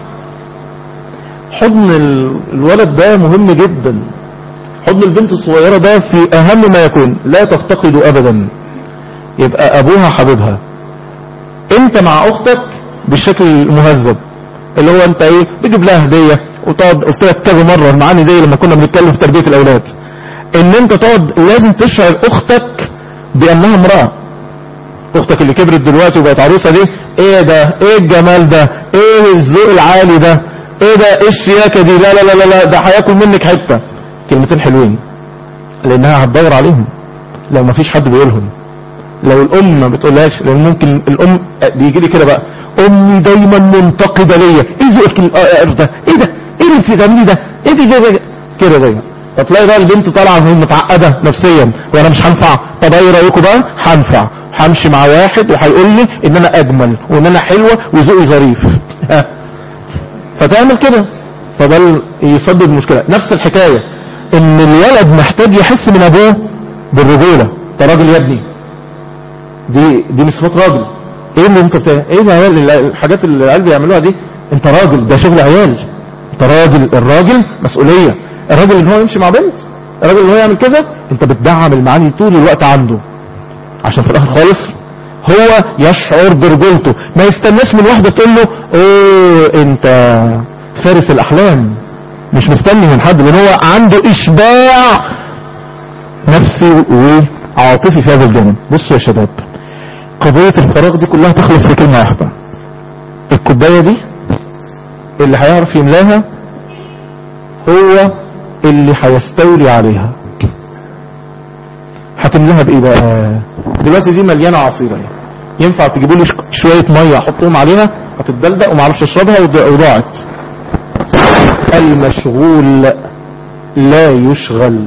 حضن ال- الولد ده مهم جدا حضن البنت الصغيرة ده في أهم ما يكون لا تفتقده أبدا يبقى أبوها حبيبها انت مع اختك بالشكل المهذب اللي هو انت ايه بتجيب لها هدية وتقعد قلت لك كذا مرة المعاني دي لما كنا بنتكلم في تربية الاولاد ان انت تقعد لازم تشعر اختك بانها امرأة اختك اللي كبرت دلوقتي وبقت عروسة دي ايه ده ايه الجمال ده ايه الذوق العالي ده ايه ده ايه الشياكة دي لا لا لا لا, لا ده هياكل منك حتة كلمتين حلوين لانها هتدور عليهم لو ما فيش حد بيقولهم لو الام ما بتقولهاش لان ممكن الام بيجي لي كده بقى امي دايما منتقده ليا ايه ذوقك القرف ده ايه ده ايه اللي انت بتعمليه ده ايه دي زي ده كده دايما فتلاقي بقى البنت طالعه وهي متعقده نفسيا وانا مش هنفع طب ايه رايكم بقى هنفع همشي مع واحد وهيقول لي ان انا اجمل وان انا حلوه وذوقي ظريف ها. فتعمل كده فده ال- يسبب مشكله نفس الحكايه ان الولد محتاج يحس من ابوه بالرجوله انت راجل يا ابني دي دي مش صفات راجل ايه اللي انت بتاع ايه العيال الحاجات اللي العيال بيعملوها دي انت راجل ده شغل عيال انت راجل الراجل مسؤولية الراجل ان هو يمشي مع بنت الراجل ان هو يعمل كذا انت بتدعم المعاني طول الوقت عنده عشان في الاخر خالص هو يشعر برجولته ما يستناش من واحدة تقول له اوه انت فارس الاحلام مش مستني من حد لان هو عنده اشباع نفسي وعاطفي في هذا الجانب بصوا يا شباب قضية الفراغ دي كلها تخلص في كلمة واحدة الكوباية دي اللي هيعرف يملاها هو اللي هيستولي عليها هتملاها بايه بقى دلوقتي دي مليانة عصير اهي ينفع تجيبوا لي ش- شوية مية احطهم عليها هتتدلدق ومعرفش اشربها وض- وضاعت المشغول لا يشغل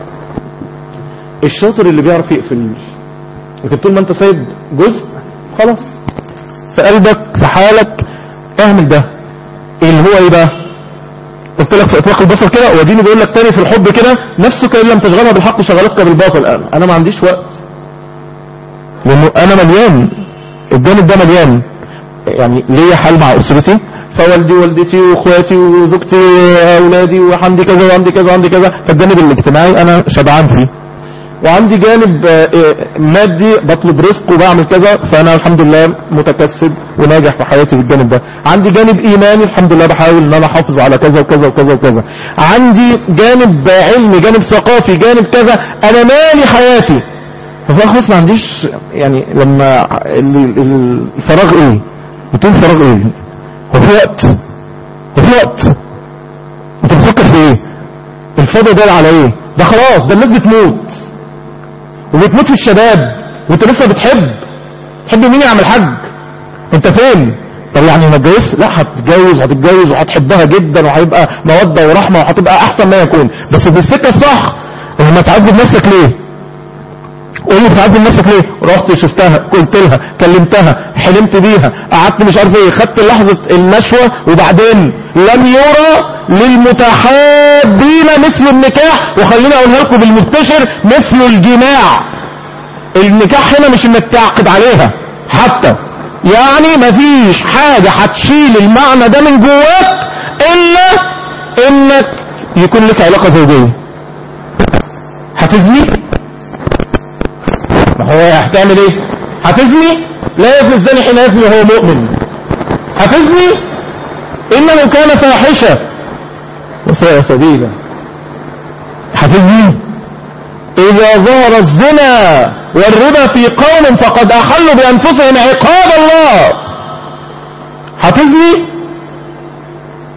الشاطر اللي بيعرف يقفل لكن طول ما انت سايب جزء خلاص في قلبك في حالك اعمل ده اللي هو ايه بقى قلت لك في اطلاق البصر كده واديني بيقول لك تاني في الحب كده نفسك ان لم تشغلها بالحق شغلتك بالباطل انا انا ما عنديش وقت لانه انا مليان الجانب ده مليان يعني ليا حال مع اسرتي فوالدي ووالدتي واخواتي وزوجتي واولادي وعندي كذا وعندي كذا وعندي كذا فالجانب الاجتماعي انا شبعان فيه وعندي جانب آه، آه، مادي بطلب رزق وبعمل كذا فانا الحمد لله متكسب وناجح في حياتي في الجانب ده عندي جانب ايماني الحمد لله بحاول ان انا احافظ على كذا وكذا وكذا وكذا عندي جانب علمي جانب ثقافي جانب كذا انا مالي حياتي ففي خلاص ما عنديش يعني لما ال- ال- الفراغ ايه بتقول فراغ ايه هو في وقت هو في وقت انت بتفكر في ايه الفضا ده على ايه ده خلاص ده الناس بتموت وبتموت في الشباب وانت لسه بتحب تحب مين يعمل حج انت فين طب يعني ما اتجوزش لا هتتجوز وهتتجوز وهتحبها جدا وهيبقى موده ورحمه وهتبقى احسن ما يكون بس بالسكه الصح لما تعذب نفسك ليه قول لي بتعذب نفسك ليه رحت شفتها قلت لها كلمتها حلمت بيها قعدت مش عارف ايه خدت لحظه النشوه وبعدين لم يرى للمتحابين مثل النكاح وخليني اقولها لكم بالمستشر مثل الجماع النكاح هنا مش انك تعقد عليها حتى يعني مفيش حاجة هتشيل المعنى ده من جواك الا انك يكون لك علاقة زوجية هتزني ما هو هتعمل ايه هتزني لا يزني الزاني حين يزني وهو مؤمن هتزني انه كان فاحشة وساء سبيلا هتزني إذا ظهر الزنا والربا في قوم فقد أحلوا بأنفسهم عقاب الله هتزني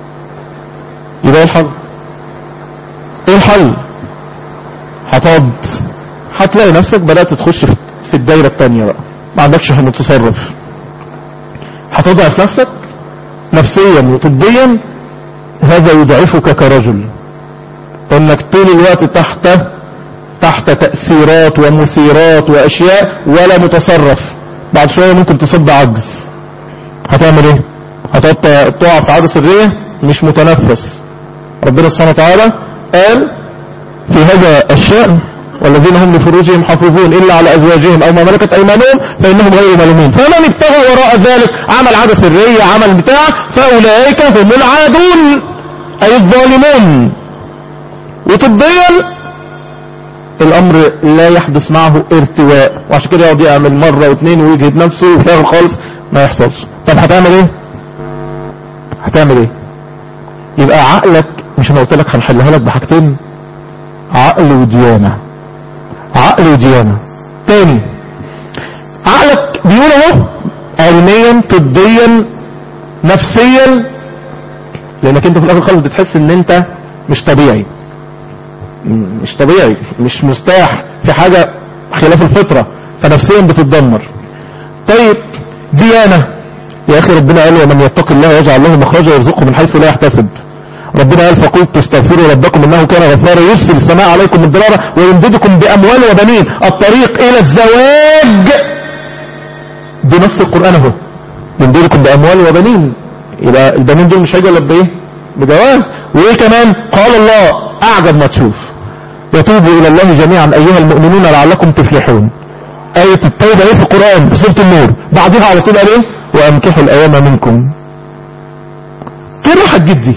يبقى ايه الحل ايه الحل هتقعد هتلاقي نفسك بدأت تخش في- في الدايرة التانية بقى ما عندكش متصرف هتضعف نفسك نفسيا وطبيا هذا يضعفك كرجل انك طول الوقت تحت تحت تأثيرات ومثيرات واشياء ولا متصرف بعد شوية ممكن تصب عجز هتعمل ايه هتقعد تقع في عادة سرية مش متنفس ربنا سبحانه وتعالى قال في هذا الشأن والذين هم لفروجهم حافظون إلا على أزواجهم أو ما ملكت أيمانهم فإنهم غير ملومين فمن ابتغى وراء ذلك عمل عادة سرية عمل بتاع فأولئك هم العادون أي الظالمون وطبيا الأمر لا يحدث معه ارتواء وعشان كده يقعد يعمل مرة واثنين ويجهد نفسه وفي الآخر خالص ما يحصلش طب هتعمل ايه هتعمل ايه يبقى عقلك مش انا قلت لك هنحلها لك بحاجتين عقل وديانة عقل وديانة تاني عقلك بيقول اهو علميا طبيا نفسيا لانك انت في الاخر خالص بتحس ان انت مش طبيعي م- مش طبيعي مش مستاح في حاجة خلاف الفطرة فنفسيا بتتدمر طيب ديانة يا اخي ربنا قال ومن يتق الله يجعل له مخرجا ويرزقه من حيث لا يحتسب ربنا قال فقلت استغفروا ربكم انه كان غفارا يرسل السماء عليكم مدرارا ويمددكم باموال وبنين الطريق الى الزواج بنص القران اهو يمددكم باموال وبنين يبقى البنين دول مش هيجوا الا بايه بجواز وايه كمان قال الله اعجب ما تشوف وتوبوا الى الله جميعا ايها المؤمنون لعلكم تفلحون آية التوبة ايه في القرآن في سورة النور بعدها على طول قال ايه وانكحوا الايام منكم كده هتجيب دي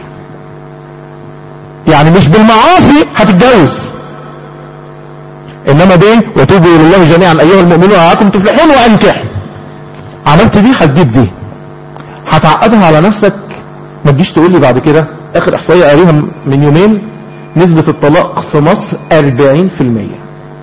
يعني مش بالمعاصي هتتجوز انما بايه وتوبوا الى الله جميعا ايها المؤمنون لعلكم تفلحون وانكحوا عملت دي هتجيب دي هتعقدها على نفسك ما تجيش تقول لي بعد كده اخر احصائيه قاريها من يومين نسبة الطلاق في مصر 40%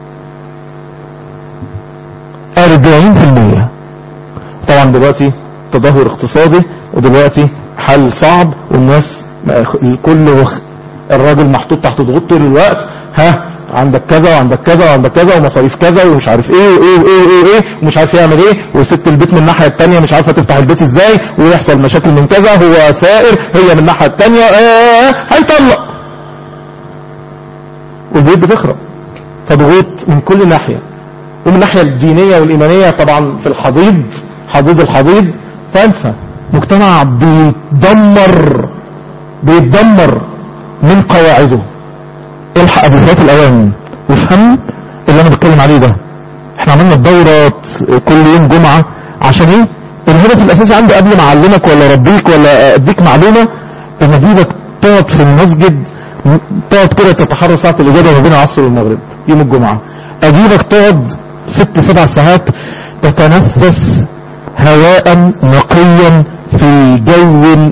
40% طبعا دلوقتي تدهور اقتصادي ودلوقتي حل صعب والناس الكل وخ- الراجل محطوط تحت ضغوط طول الوقت ها عندك كذا وعندك كذا وعندك كذا ومصاريف كذا ومش عارف ايه وايه وايه وايه, وإيه ومش عارف يعمل ايه وست البيت من الناحيه الثانيه مش عارفه تفتح البيت ازاي ويحصل مشاكل من كذا هو سائر هي من الناحيه الثانيه آه هيطلق والبيوت بتخرب فضغوط من كل ناحيه ومن الناحية الدينية والإيمانية طبعا في الحضيض حضيض الحضيض فانسى مجتمع بيتدمر بيتدمر من قواعده الحق قبل فوات الأوان وافهم اللي أنا بتكلم عليه ده احنا عملنا الدورة كل يوم جمعة عشان ايه الهدف الأساسي عندي قبل ما أعلمك ولا أربيك ولا أديك معلومة إن أجيبك تقعد في المسجد تقعد كده تتحرى ساعة الإجابة ما بين العصر والمغرب يوم الجمعة أجيبك تقعد ست سبع ساعات تتنفس هواء نقيا في جو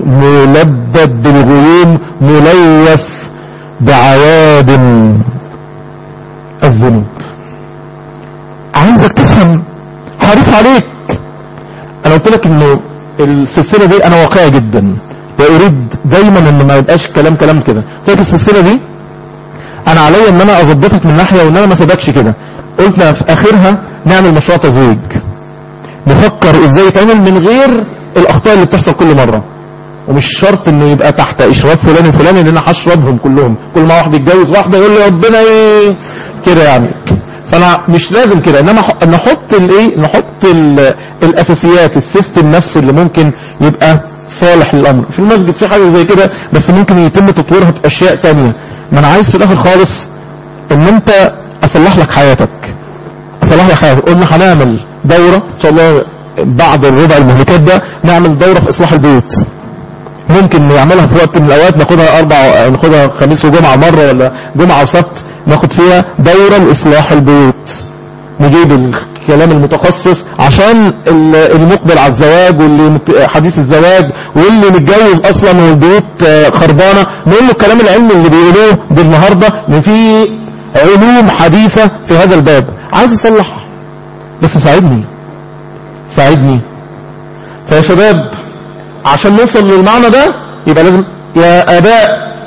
ملبد بالغيوم ملوث بعوادم الذنوب عايزك تفهم حريص عليك انا قلت لك انه السلسلة دي انا واقعي جدا واريد دايما ان ما يبقاش كلام كلام كده قلت لك السلسلة دي انا عليا ان انا اظبطك من ناحية وان انا ما سيبكش كده قلنا في اخرها نعمل مشروع تزويج نفكر ازاي يتعمل من غير الاخطاء اللي بتحصل كل مرة ومش شرط انه يبقى تحت اشراف فلان وفلان ان انا هشربهم كلهم كل ما واحد يتجوز واحدة يقول لي ربنا ايه كده يعني فانا مش لازم كده انما ح- نحط الايه نحط ال- الاساسيات السيستم نفسه اللي ممكن يبقى صالح للامر في المسجد في حاجة زي كده بس ممكن يتم تطويرها باشياء تانية ما انا عايز في الاخر خالص ان انت اصلح لك حياتك اصلح لك حياتك قلنا هنعمل دورة ان شاء الله بعد الربع المهلكات ده نعمل دورة في اصلاح البيوت ممكن نعملها في وقت من الاوقات ناخدها اربع ناخدها خميس وجمعة مرة ولا جمعة وسبت ناخد فيها دورة لاصلاح البيوت نجيب الكلام المتخصص عشان ال- المقبل على الزواج واللي مت- حديث الزواج واللي متجوز اصلا والبيوت آه، خربانة نقول له الكلام العلمي اللي بيقولوه بالنهاردة ان في علوم حديثة في هذا الباب عايز اصلح بس ساعدني ساعدني فيا شباب عشان نوصل للمعنى ده يبقى لازم يا اباء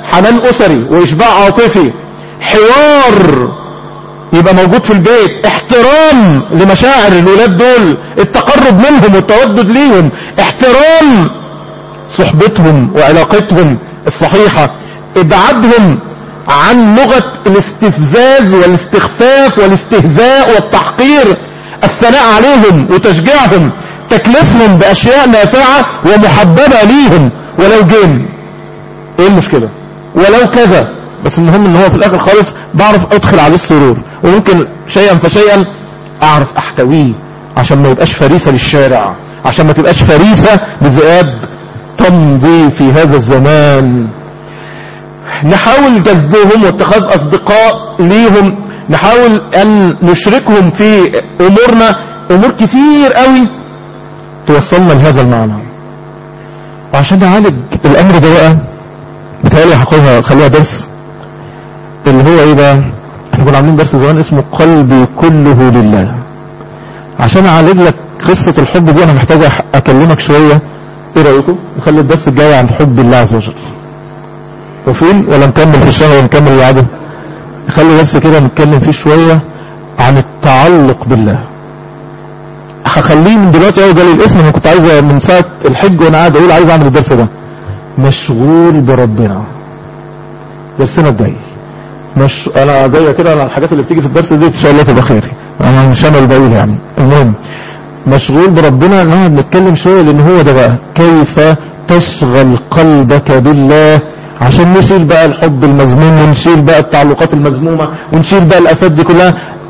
حنان أسري وإشباع عاطفي حوار يبقى موجود في البيت احترام لمشاعر الولاد دول التقرب منهم والتودد ليهم احترام صحبتهم وعلاقتهم الصحيحة ابعادهم عن لغة الاستفزاز والاستخفاف والاستهزاء والتحقير الثناء عليهم وتشجيعهم تكلفهم بأشياء نافعة ومحببة ليهم ولو جيم ايه المشكلة ولو كذا بس المهم ان هو في الاخر خالص بعرف ادخل عليه السرور وممكن شيئا فشيئا اعرف احتويه عشان ما يبقاش فريسة للشارع عشان ما تبقاش فريسة لذئاب تمضي في هذا الزمان نحاول جذبهم واتخاذ اصدقاء ليهم نحاول ان نشركهم في امورنا امور كتير قوي توصلنا لهذا المعنى وعشان نعالج الامر ده بقى بتهيألي هاخدها خليها درس اللي هو ايه بقى احنا كنا عاملين درس زمان اسمه قلبي كله لله عشان اعالج لك قصة الحب دي انا محتاج أح- اكلمك شوية ايه رأيكم نخلي الدرس الجاي عن حب الله عز وجل وفين ولا نكمل في الشهر ونكمل اللي بعده خلي بس كده نتكلم فيه شوية عن التعلق بالله هخليه من دلوقتي اول جالي الاسم انا كنت عايز من ساعة الحج وانا قاعد اقول عايز اعمل الدرس ده مشغول بربنا درسنا الجاي مش انا جايه كده انا الحاجات اللي بتيجي في الدرس دي ان شاء الله تبقى خير انا مش انا اللي بقول يعني المهم مشغول بربنا نقعد نتكلم شويه لان هو ده بقى كيف تشغل قلبك بالله عشان نشيل بقى الحب المذموم ونشيل بقى التعلقات المذمومه ونشيل بقى الافات دي كلها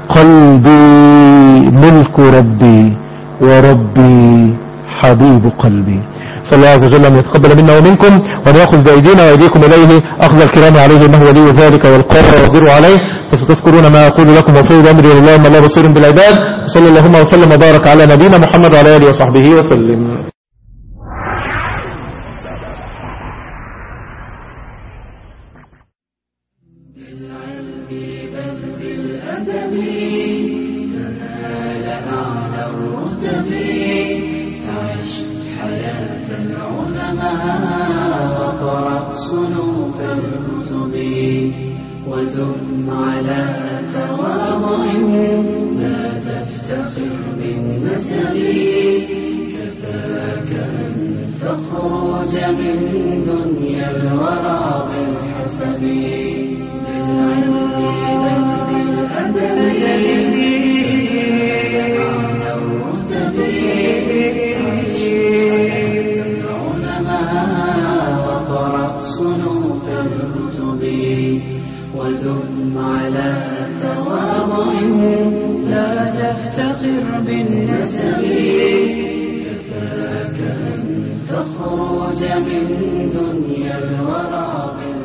قلبي ملك ربي وربي حبيب قلبي صلى الله عز وجل أن يتقبل منا ومنكم وأن يأخذ بأيدينا وأيديكم إليه أخذ الكرام عليه إنه ولي ذلك والقادر عليه فستذكرون ما أقول لكم وفوض أمري لله وما الله بصير بالعباد وصلى اللهم وسلم وبارك على نبينا محمد وعلى آله وصحبه وسلم بالأدب تنال أعلى الرتب عش حياة العلماء وقرأ صنوف الكتب ودم على تواضع لا تفتخر بالنسب كفاك أن تخرج من دنيا الورى بالحسب بالعلم بل بالأدب معنى الرتب عيش حياة العلماء وقرأ صنوف الكتب ودم على تواضع لا تفتخر بالنسب كفاك أن تخرج من دنيا الورى بالحسب